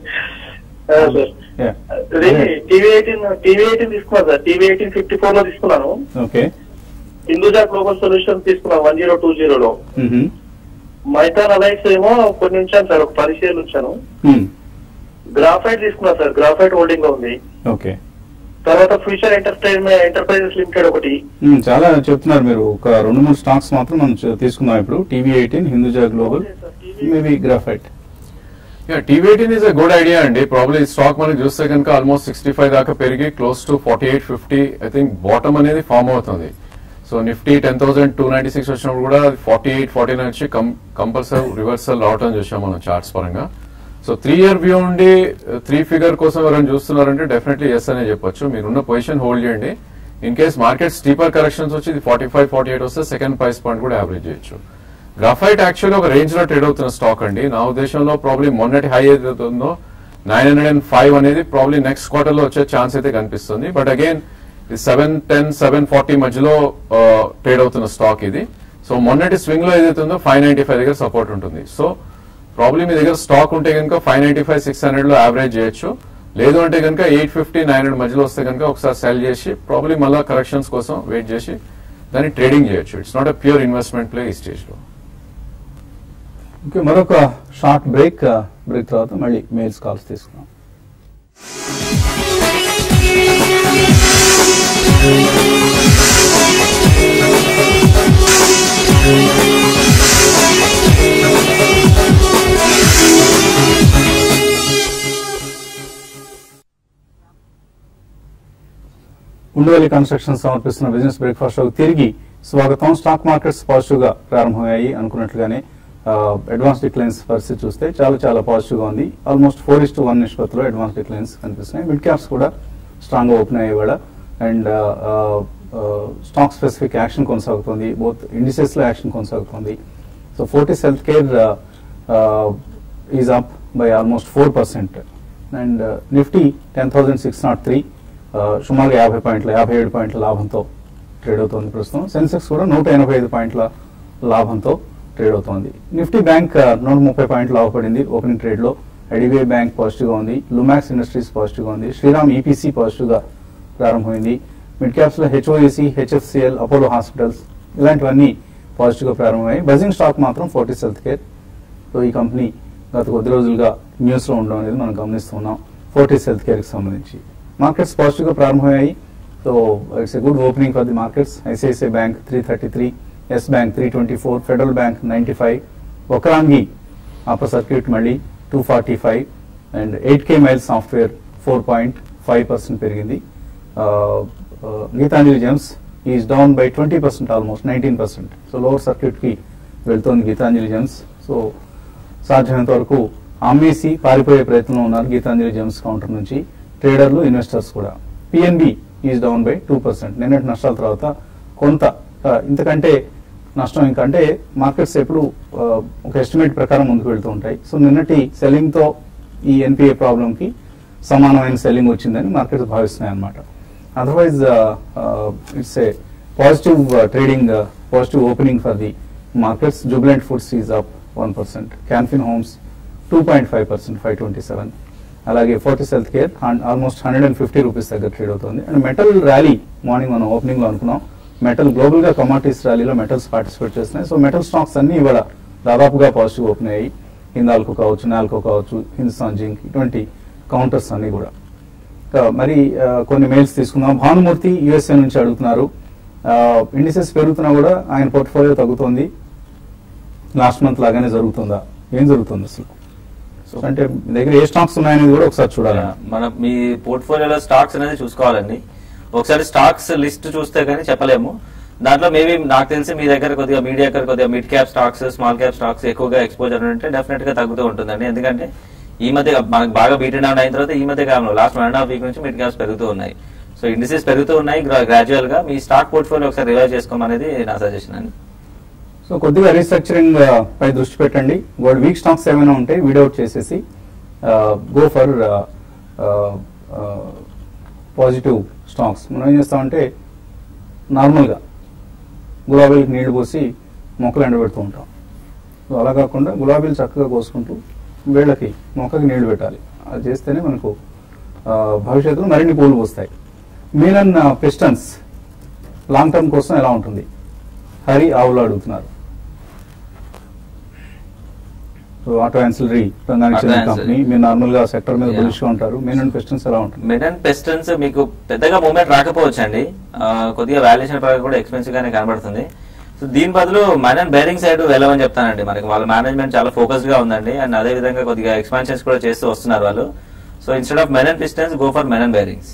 ఆ, సార్ Yeah. ఇది టీవీ ఎయిటీన్ టీవీ ఎయిటీన్ తీసుకున్నాను sir TV eighteen fifty four లో తీసుకున్నాను ఓకే హిందూజా గ్లోబల్ సొల్యూషన్ తీసుకున్నాను వన్ జీరో టూ జీరోలో మ్మ్. మైతాన్ అలైన్స్ ఏమో కొన్ని ఉంచాను సార్ ఒక పది షేర్లు ఉంచాను మ్మ్. గ్రాఫైట్ తీసుకున్నా సార్ గ్రాఫైట్ హోల్డింగ్ లో ఉంది ఓకే తర్వాత ఫ్యూచర్ ఎంటర్టైన్మెంట్ ఎంటర్ప్రైజెస్ లిమిటెడ్ ఒకటి మ్మ్. చాలా చెప్తున్నారు మీరు ఒక రెండు మూడు స్టాక్స్ మాత్రం మనం చూ- తీసుకుందాం ఇప్పుడు TV eighteen Hinduja global maybe graphite yeah TV eighteen is a good idea అండి ప్రాబ్లీ ఈ స్టాక్ మనకి చూస్తే కనుక ఆల్మోస్ట్ సిక్స్టీ ఫైవ్ దాకా పెరిగి close to forty eight fifty I think bottom అనేది ఫామ్ అవుతుంది so Nifty ten thousand two ninety six వచ్చినప్పుడు కూడా ఫార్టీ ఎయిట్ ఫార్టీ నైన్ వచ్చి కంపల్సరీ రివర్సల్ రావటం చూసాం మనం చార్ట్స్ పరంగా సో త్రీ ఇయర్ వ్యూ ఉండి త్రీ ఫిగర్ కోసం ఎవరైనా చూస్తున్నారంటే డెఫినెట్లీ ఎస్ అనే చెప్పొచ్చు మీరున్న పొజిషన్ హోల్డ్ చేయండి in case market steeper corrections వచ్చి ఇది ఫార్టీ ఫైవ్ ఫార్టీ ఎయిట్ వస్తే సెకండ్ ప్రైస్ పాయింట్ కూడా యావరేజ్ చేయొచ్చు గ్రాఫైట్ యాక్చువల్లీ ఒక రేంజ్ లో ట్రేడ్ అవుతున్న స్టాక్ అండి నా ఉద్దేశంలో ప్రాబ్లీ మొన్నటి హై ఏదైతే ఉందో నైన్ హండ్రెడ్ అండ్ ఫైవ్ అనేది ప్రాబ్లీ నెక్స్ట్ క్వార్టర్ లో వచ్చే ఛాన్స్ అయితే కనిపిస్తుంది but again seven ten seven forty మధ్యలో ట్రేడ్ అవుతున్న స్టాక్ ఇది సో మొన్నటి స్వింగ్ లో ఏదైతే ఉందో ఫైవ్ నైన్టీ ఫైవ్ దగ్గర సపోర్ట్ ఉంటుంది సో ప్రాబ్లీ మీ దగ్గర స్టాక్ ఉంటే కనుక five ninety five six hundred లో యావరేజ్ చేయొచ్చు లేదు అంటే కనుక ఎయిట్ ఫిఫ్టీ నైన్ హండ్రెడ్ మధ్యలో వస్తే కనుక ఒకసారి సెల్ చేసి ప్రాబ్లీ మళ్ళీ కరెక్షన్స్ కోసం వెయిట్ చేసి దాన్ని ట్రేడింగ్ చేయొచ్చు it's not a pure investment play ఈ స్టేజ్ లో ఓకే మరొక షార్ట్ బ్రేక్ బ్రేక్ తర్వాత మళ్ళీ మెయిల్స్ కాల్స్ తీసుకున్నాం ఉండవల్లి కన్స్ట్రక్షన్ సమర్పిస్తున్న బిజినెస్ బ్రేక్ఫాస్ట్ షోకి తిరిగి స్వాగతం స్టాక్ మార్కెట్స్ పాజిటివ్ గా ప్రారంభమయ్యాయి అనుకున్నట్లుగానే అడ్వాన్స్ డిక్లైన్స్ పరిస్థితి చూస్తే చాలా చాలా పాజిటివ్ గా ఉంది almost four is to one నిష్పత్తిలో అడ్వాన్స్ డిక్లైన్స్ కనిపిస్తున్నాయి మిడ్ క్యాప్స్ కూడా స్ట్రాంగ్ గా ఓపెన్ అయ్యాయి ఇవాళ అండ్ స్టాక్ స్పెసిఫిక్ యాక్షన్ కొనసాగుతుంది బోత్ ఇండిసెస్ లో యాక్షన్ కొనసాగుతుంది so Fortis health care is up by almost four percent and Nifty ten thousand six nought three సుమారుగా యాభై పాయింట్ల యాభై ఏడు పాయింట్ల లాభంతో ట్రేడ్ అవుతోంది ప్రస్తుతం సెన్సెక్స్ కూడా నూట ఎనభై ఐదు పాయింట్ల లాభంతో ట్రేడ్ అవుతోంది నిఫ్టీ బ్యాంక్ ఆ, నూట ముప్పై పాయింట్లు లాభపడింది ఓపెనింగ్ ట్రేడ్ లో ఐడిబిఐ బ్యాంక్ పాజిటివ్ గా ఉంది లుమాక్స్ ఇండస్ట్రీస్ పాజిటివ్ గా ఉంది శ్రీరామ్ ఈపీసీ పాజిటివ్ గా ప్రారంభమైంది మిడ్ క్యాప్స్ లో హెచ్ఓఏసీ హెచ్ఎఫ్సిఎల్ అపోలో హాస్పిటల్స్ ఇలాంటివన్నీ పాజిటివ్ గా ప్రారంభమయ్యాయి బజింగ్ స్టాక్ మాత్రం ఫోర్టీస్ హెల్త్ కేర్ సో ఈ కంపెనీ గత కొద్ది రోజులుగా న్యూస్ లో ఉండడం అనేది మనం గమనిస్తున్నాం ఫోర్టీస్ హెల్త్ కేర్ కి సంబంధించి మార్కెట్స్ పాజిటివ్ గా ప్రారంభమయ్యాయి so it's a good opening for the markets ICICI bank three thirty three yes bank three twenty four federal bank ninety five ఒకరాంగి అప్పర్ సర్క్యూట్ మళ్ళీ two forty five and eight K mile software four point five percent పెరిగింది Gitanjali gems is down by twenty percent almost nineteen percent so lower circuit కి వెళ్తోంది Gitanjali Gems so సాధ్యమైనంత వరకు అమ్మేసి పారిపోయే ప్రయత్నంలో ఉన్నారు గీతాంజలి జెమ్స్ కౌంటర్ నుంచి ట్రేడర్లు ఇన్వెస్టర్స్ కూడా PNB is down by two percent నిన్నటి నష్టాల తర్వాత కొంత ఆ, ఇంతకంటే నష్టం ఇంకా అంటే మార్కెట్స్ ఎప్పుడు ఆ, ఒక ఎస్టిమేట్ ప్రకారం ముందుకు వెళ్తూ ఉంటాయి సో నిన్నటి సెల్లింగ్ తో ఈ ఎన్పిఏ ప్రాబ్లం కి సమానమైన సెల్లింగ్ వచ్చిందని మార్కెట్స్ భావిస్తున్నాయి అన్నమాట otherwise it's a positive trading positive opening for the markets Jubilant foods is up one percent Canfin homes two point five percent five twenty seven అలాగే Fortis health care almost hundred and fifty rupees దగ్గర trade అవుతుంది and metal rally morning మనం opening లో అనుకున్నాం metal global గా commodities ర్యాలీలో metals participate చేస్తున్నాయి so metal stocks అన్ని ఇవాళ దాదాపుగా పాజిటివ్ ఓపెన్ అయ్యాయి హిందాల్కో కావచ్చు నాల్కో కావచ్చు హిందుస్థాన్ జింక్ ఇటువంటి కౌంటర్స్ అన్ని కూడా ఇంకా మరి ఆ, కొన్ని మెయిల్స్ తీసుకుందాం భానుమూర్తి యుఎస్ఏ నుంచి అడుగుతున్నారు ఇండిసెస్ పెరుగుతున్నా కూడా ఆయన పోర్ట్ఫోలియో తగ్గుతోంది లాస్ట్ మంత్ లాగానే జరుగుతుందా ఏం జరుగుతుంది అసలు సో అంటే మీ దగ్గర ఏ స్టాక్స్ ఉన్నాయనేది కూడా ఒకసారి చూడాలి మన మీ పోర్ట్ఫోలియోలో స్టాక్స్ అనేది చూసుకోవాలండి ఒకసారి స్టాక్స్ లిస్ట్ చూస్తే కానీ చెప్పలేము దాంట్లో మేబీ నాకు తెలిసి మీ దగ్గర కొద్దిగా మీ దగ్గర కొద్దిగా mid cap stocks small cap stocks ఎక్కువగా ఎక్స్పోజర్ ఉంటే డెఫినెట్ గా తగ్గుతూ ఉంటుందండి ఎందుకంటే ఈ మధ్య మనకు బాగా బీట్ డౌన్ అయిన తర్వాత ఈ మధ్య కాలంలో last one and half week నుంచి మిడ్ క్యాప్స్ పెరుగుతూ ఉన్నాయి సో ఇండిసెస్ పెరుగుతూ ఉన్నాయి గ్రాడ్యువల్ గా మీ స్టాక్ పోర్ట్ఫోలియో ఒకసారి రివైజ్ చేసుకోమనేది నా సజెషన్ అండి సో కొద్దిగా రీస్ట్రక్చరింగ్ పై దృష్టి పెట్టండి గోల్డ్ వీక్ స్టాక్స్ ఏమైనా ఉంటే వీడౌట్ చేసేసి గో ఫర్ పాజిటివ్ స్టాక్స్ మనం ఏం చేస్తామంటే నార్మల్గా గులాబీలకు నీళ్లు పోసి మొక్కలు ఎండబెడుతూ ఉంటాం సో అలా కాకుండా గులాబీలు చక్కగా కోసుకుంటూ వేళ్ళకి మొక్కకి నీళ్లు పెట్టాలి అది చేస్తేనే మనకు ఆ, భవిష్యత్తులో మరిన్ని పూలు పోస్తాయి మీనన్ పిస్టన్స్ లాంగ్ టర్మ్ కోసం ఎలా ఉంటుంది హరి ఆవులు అడుగుతున్నారు సో ఆటో యాన్సిలరీ రంగానికి చెందిన Auto కంపెనీ ancillary. మీరు నార్మల్ గా సెక్టర్ మీద Yeah. బులిష్ గా ఉంటారు మీనన్ పిస్టన్స్ ఎలా ఉంటుంది మెడన్ పెస్టన్స్ మీకు పెద్దగా మూమెంట్ రాకపోవచ్చు అండి కొద్దిగా వాల్యుయేషన్ పరంగా కూడా ఎక్స్పెన్సివ్ గానే కనబడుతుంది సో దీని బదులు మెనన్ బేరింగ్ సైడ్ వెళ్ళమని చెప్తానండి మనకి వాళ్ళ మేనేజ్మెంట్ చాలా ఫోకస్డ్ గా ఉందండి అండ్ అదే విధంగా కొద్దిగా ఎక్స్పాన్షన్స్ కూడా చేస్తూ వస్తున్నారు వాళ్ళు so instead of Menon pistons go for Menon bearings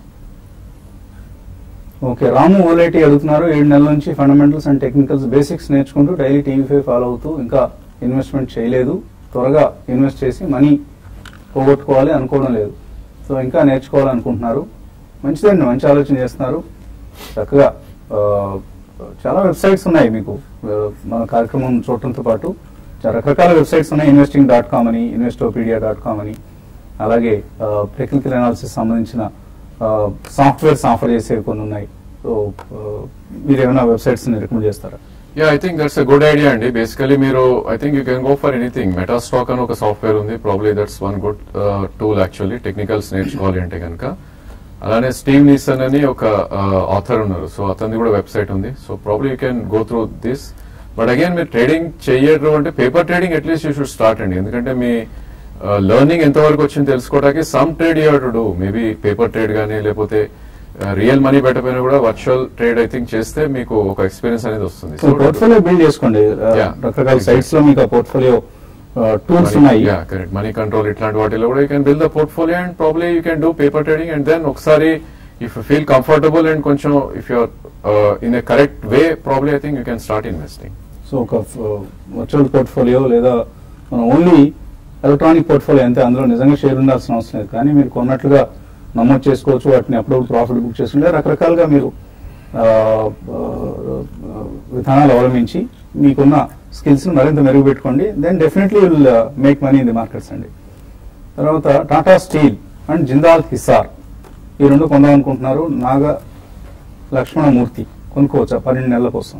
okay Ramu ఓలైటీ అడుగుతున్నారు ఏడు నెలల నుంచి ఫండమెంటల్స్ అండ్ టెక్నికల్స్ బేసిక్స్ నేర్చుకుంటూ డైలీ టీవీ ఫైవ్ ఫాలో అవుతూ ఇంకా ఇన్వెస్ట్మెంట్ చేయలేదు త్వరగా ఇన్వెస్ట్ చేసి మనీ పోగొట్టుకోవాలి అనుకోవడం లేదు సో ఇంకా నేర్చుకోవాలనుకుంటున్నారు మంచిదండి మంచి ఆలోచన చేస్తున్నారు చక్కగా ఆ, చాలా వెబ్సైట్స్ ఉన్నాయి మీకు ఆ, మన కార్యక్రమం చూడటంతో పాటు చాలా రకరకాల వెబ్సైట్స్ ఉన్నాయి ఇన్వెస్టింగ్ డాట్ కామ్ అని ఇన్వెస్టోపీడియా డాట్ కామ్ అని అలాగే టెక్నికల్ అనాలిసిస్ సంబంధించిన సాఫ్ట్వేర్స్ ఆఫర్ చేసేవి కొన్ని ఉన్నాయి సో మీరు ఏమైనా వెబ్సైట్స్ రికమెండ్ చేస్తారా yeah I think that's a good idea అండి బేసికలీ మీరు I think you can go for anything MetaStock అని ఒక సాఫ్ట్వేర్ ఉంది probably that's one good tool actually technicals నేర్చుకోవాలి అంటే కనుక అలానే స్టీవ్ నీసన్ అని ఒక ఆథర్ ఉన్నారు సో అతనిది కూడా వెబ్సైట్ ఉంది so probably you can go through this but again మీరు ట్రేడింగ్ చేయడం అంటే paper trading at least you should start అండి ఎందుకంటే మీ లెర్నింగ్ ఎంతవరకు వచ్చింది తెలుసుకోవడానికి some trade you to do maybe paper trade కానీ లేకపోతే రియల్ మనీ పెట్టకపోయినా కూడా వర్చువల్ ట్రేడ్ ఐ థింక్ చేస్తే మీకు ఒక ఎక్స్పీరియన్స్ అనేది వస్తుంది సో పోర్ట్ఫోలియో బిల్డ్ చేసుకోండి ఆ, Yeah. రకరకాల సైట్స్ లో మీకు ఆ పోర్ట్ఫోలియో టూల్స్ ఉన్నాయి కరెక్ట్ మనీ కంట్రోల్ ఇట్లాంటి వాటిలో కూడా you can build the portfolio and probably you can do paper trading and then ఒకసారి if you feel comfortable and కొంచెం if you're in a correct way probably I think you can start investing so ఒక virtual portfolio లేదా మనం only electronic portfolio అంతే అందులో నిజంగా share ఉండాల్సిన అవసరం లేదు కానీ మీరు కొన్నట్లుగా నమోదు చేసుకోవచ్చు వాటిని అప్పుడప్పుడు ప్రాఫిట్ బుక్ చేసుకుంటే రకరకాలుగా మీరు ఆ, ఆ, విధానాలు అవలంబించి మీకున్న స్కిల్స్ మరింత మెరుగుపెట్టుకోండి then definitely will make money in the markets అండి తర్వాత టాటా స్టీల్ అండ్ జిందాల్ హిసార్ ఈ రెండు కొందాం అనుకుంటున్నారు నాగ లక్ష్మణమూర్తి కొనుక్కోవచ్చా పన్నెండు నెలల కోసం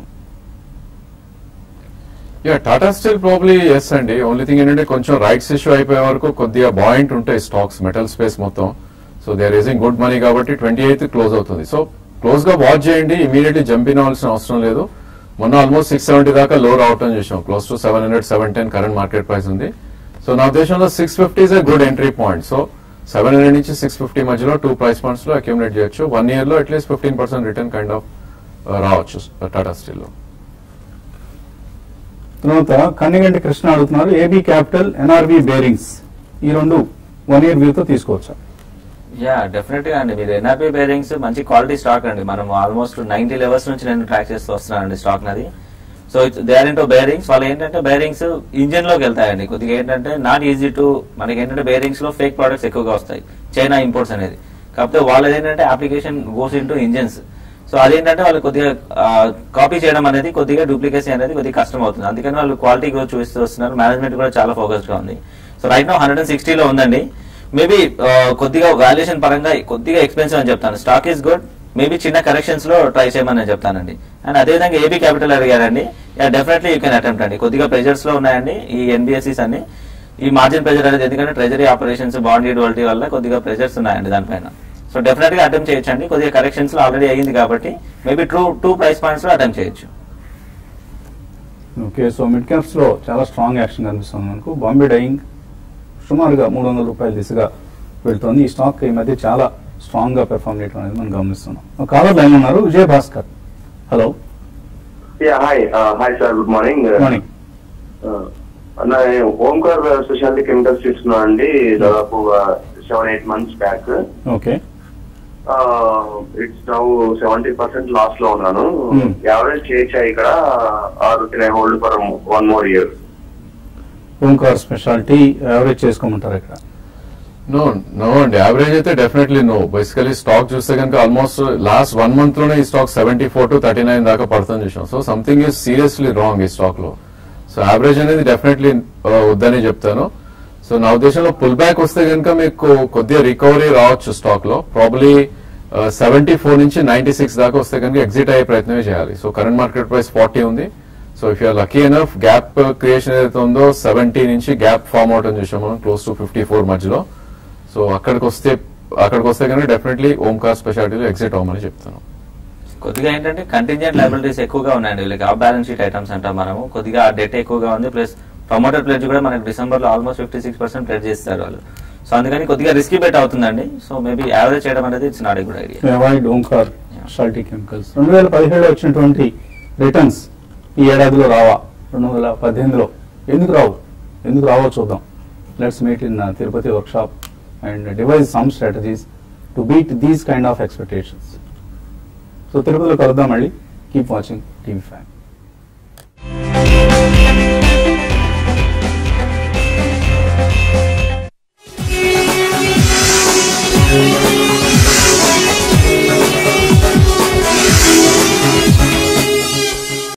yeah Tata steel probably yes అండి ఓన్లీ థింగ్ ఏంటంటే కొంచెం రైట్స్ ఇష్యూ అయిపోయే వరకు కొద్దిగా బాయింట్ ఉంటాయి స్టాక్స్ మెటల్ స్పేస్ మొత్తం so they raising good money కాబట్టి ట్వంటీ ఎయిత్ క్లోజ్ అవుతుంది సో క్లోజ్ గా వాచ్ చేయండి ఇమీడియట్లీ జంప్ ఇన్ అవ్వాల్సిన అవసరం లేదు మొన్న ఆల్మోస్ట్ సిక్స్ సెవెంటీ దాకా లో రావటం చూసాం close to seven hundred seven ten current market price ఉంది సో నా ఉద్దేశంలో six fifty is a good entry point so seven hundred నుంచి సిక్స్ ఫిఫ్టీ మధ్యలో టూ ప్రైస్ పాయింట్స్ లో అక్యూములేట్ చేయొచ్చు వన్ ఇయర్ లో at least fifteen percent return kind of రావచ్చు Tata steel లో తర్వాత కన్నిగంటి కృష్ణ అడుగుతున్నారు ఏబీ క్యాపిటల్ ఎన్ఆర్బి బేరింగ్స్ ఈ రెండు వన్ ఇయర్ వ్యూతో తీసుకోవచ్చా యా డెఫినెట్ గా అండి మీరు ఎన్ఆర్పి బేరింగ్స్ మంచి క్వాలిటీ స్టాక్ అండి మనం ఆల్మోస్ట్ నైన్టీ లెవెల్స్ నుంచి నేను ట్రాక్ చేస్తూ వస్తున్నానండి స్టాక్ నాది so they are into bearings వాళ్ళు ఏంటంటే బేరింగ్స్ ఇంజిన్ లోకి వెళ్తాయండి కొద్దిగా ఏంటంటే నాట్ ఈజీ టు మనకి ఏంటంటే బేరింగ్స్ లో ఫేక్ ప్రొడక్ట్స్ ఎక్కువగా వస్తాయి చైనా ఇంపోర్ట్స్ అనేది కాకపోతే వాళ్ళది ఏంటంటే application goes into engines so అదేంటంటే వాళ్ళు కొద్దిగా కాపీ చేయడం అనేది కొద్దిగా డూప్లికేసీ అనేది కొద్దిగా కష్టం అవుతుంది అందుకని వాళ్ళు క్వాలిటీ గ్రోత్ చూపిస్తూ వస్తున్నారు మేనేజ్మెంట్ కూడా చాలా ఫోకస్డ్ గా ఉంది so right now hundred and సిక్స్టీలో ఉందండి మేబీ కొద్దిగా వాల్యుయేషన్ పరంగా కొద్దిగా ఎక్స్పెన్సివ్ అని చెప్తాను స్టాక్ ఈస్ గుడ్ మేబీ చిన్న కరెక్షన్స్ లో ట్రై చేయమని నేను చెప్తానండి అండ్ అదేవిధంగా ఏబీ క్యాపిటల్ అడిగారండి డెఫినెట్లీ యూ కెన్ అటెంప్ట్ అండి కొద్దిగా ప్రెజర్స్ లో ఉన్నాయండి ఈ ఎన్బిఎస్సీస్ అన్ని ఈ మార్జిన్ ప్రెజర్ అనేది ఎందుకంటే ట్రెజరీ ఆపరేషన్స్ బాండ్ ఈడువల్టీ వల్ల కొద్దిగా ప్రెజర్స్ ఉన్నాయండి దానిపైన సో డెఫినెట్ గా అటెంప్ట్ చేయొచ్చండి కొద్దిగా కరెక్షన్స్ లో ఆల్రెడీ అయ్యింది కాబట్టి maybe through two price points లో అటెంప్ట్ చేయొచ్చు ఓకే సో మిడ్ క్యాప్స్ లో చాలా స్ట్రాంగ్ యాక్షన్ కనిపిస్తుంది మనకు బాంబే డైయింగ్ సుమారుగా మూడు వందల రూపాయల దిశగా వెళ్తోంది ఈ స్టాక్ ఈ మధ్య చాలా స్ట్రాంగ్ గా పెర్ఫామ్ చేయడం అనేది మనం గమనిస్తున్నాం ఒక కాలర్ లైన్ ఉన్నారు Vijay Bhaskar hello yeah hi hi sir good morning morning అన్న ఓంకార్ స్పెషాలిటీ కెమికల్స్ తీసుకున్నా అండి దాదాపు seven eight months back okay it's now seventy percent loss లో ఉన్నాను Hmm. యావరేజ్ చేయొచ్చా ఇక్కడ or can I hold for one more year Omkar speciality average చేసుకోమంటారు ఇక్కడ నో నో అండి యావరేజ్ అయితే డెఫినెట్లీ నో బేసికలీ స్టాక్ చూస్తే కనుక ఆల్మోస్ట్ లాస్ట్ వన్ మంత్ లోనే ఈ stock seventy four to thirty nine దాకా పడుతుంది చూసాం so something is seriously wrong ఈ స్టాక్ లో సో యావరేజ్ అనేది డెఫినెట్లీ వద్దని చెప్తాను సో నా ఉద్దేశంలో పుల్ బ్యాక్ వస్తే కనుక మీకు కొద్దిగా రికవరీ రావచ్చు స్టాక్ లో ప్రాబ్లీ సెవెంటీ ఫోర్ నుంచి నైన్టీ సిక్స్ దాకా వస్తే కనుక ఎగ్జిట్ అయ్యే ప్రయత్నమే చేయాలి so current market price forty ఉంది so if you're lucky enough gap creation ఏదైతే ఉందో సెవెంటీ నుంచి గ్యాప్ ఫార్మ్ అవటం చూసాం మనం క్లోజ్ టు ఫిఫ్టీ ఫోర్ మధ్యలో సో అక్కడికి వస్తే అక్కడికి వస్తే కనుక డెఫినెట్లీ ఓంకార్ స్పెషాలిటీలో ఎగ్జిట్ అవ్వమని చెప్తాను కొద్దిగా ఏంటంటే కంటింజెంట్ లైబిలిటీస్ ఎక్కువగా ఉన్నాయండి వీళ్ళకి ఆఫ్ బ్యాలెన్స్ షీట్ ఐటమ్స్ అంటాం మనము కొద్దిగా డెట్ ఎక్కువగా ఉంది ప్లస్ ప్రమోటర్ ప్లేజ్ కూడా మనకి డిసెంబర్ లో almost fifty six percent pledge చేస్తారు వాళ్ళు సో అందుకని కొద్దిగా రిస్కీ బెట్ అవుతుందండి సో మేబీ యావరేజ్ చేయడం అనేది it's not a good idea avoid Omkar speciality chemicals రెండు వేల పదిహేడులో వచ్చినటువంటి రిటర్న్స్ ఈ ఏడాదిలో రావా రెండు వేల పద్దెనిమిదిలో ఎందుకు రావు ఎందుకు రావో చూద్దాం let's meet in Tirupati workshop and devise some strategies to beat these kind of expectations so తిరుపతిలో కలుద్దాం మళ్ళీ కీప్ వాచింగ్ టీవీ ఫైవ్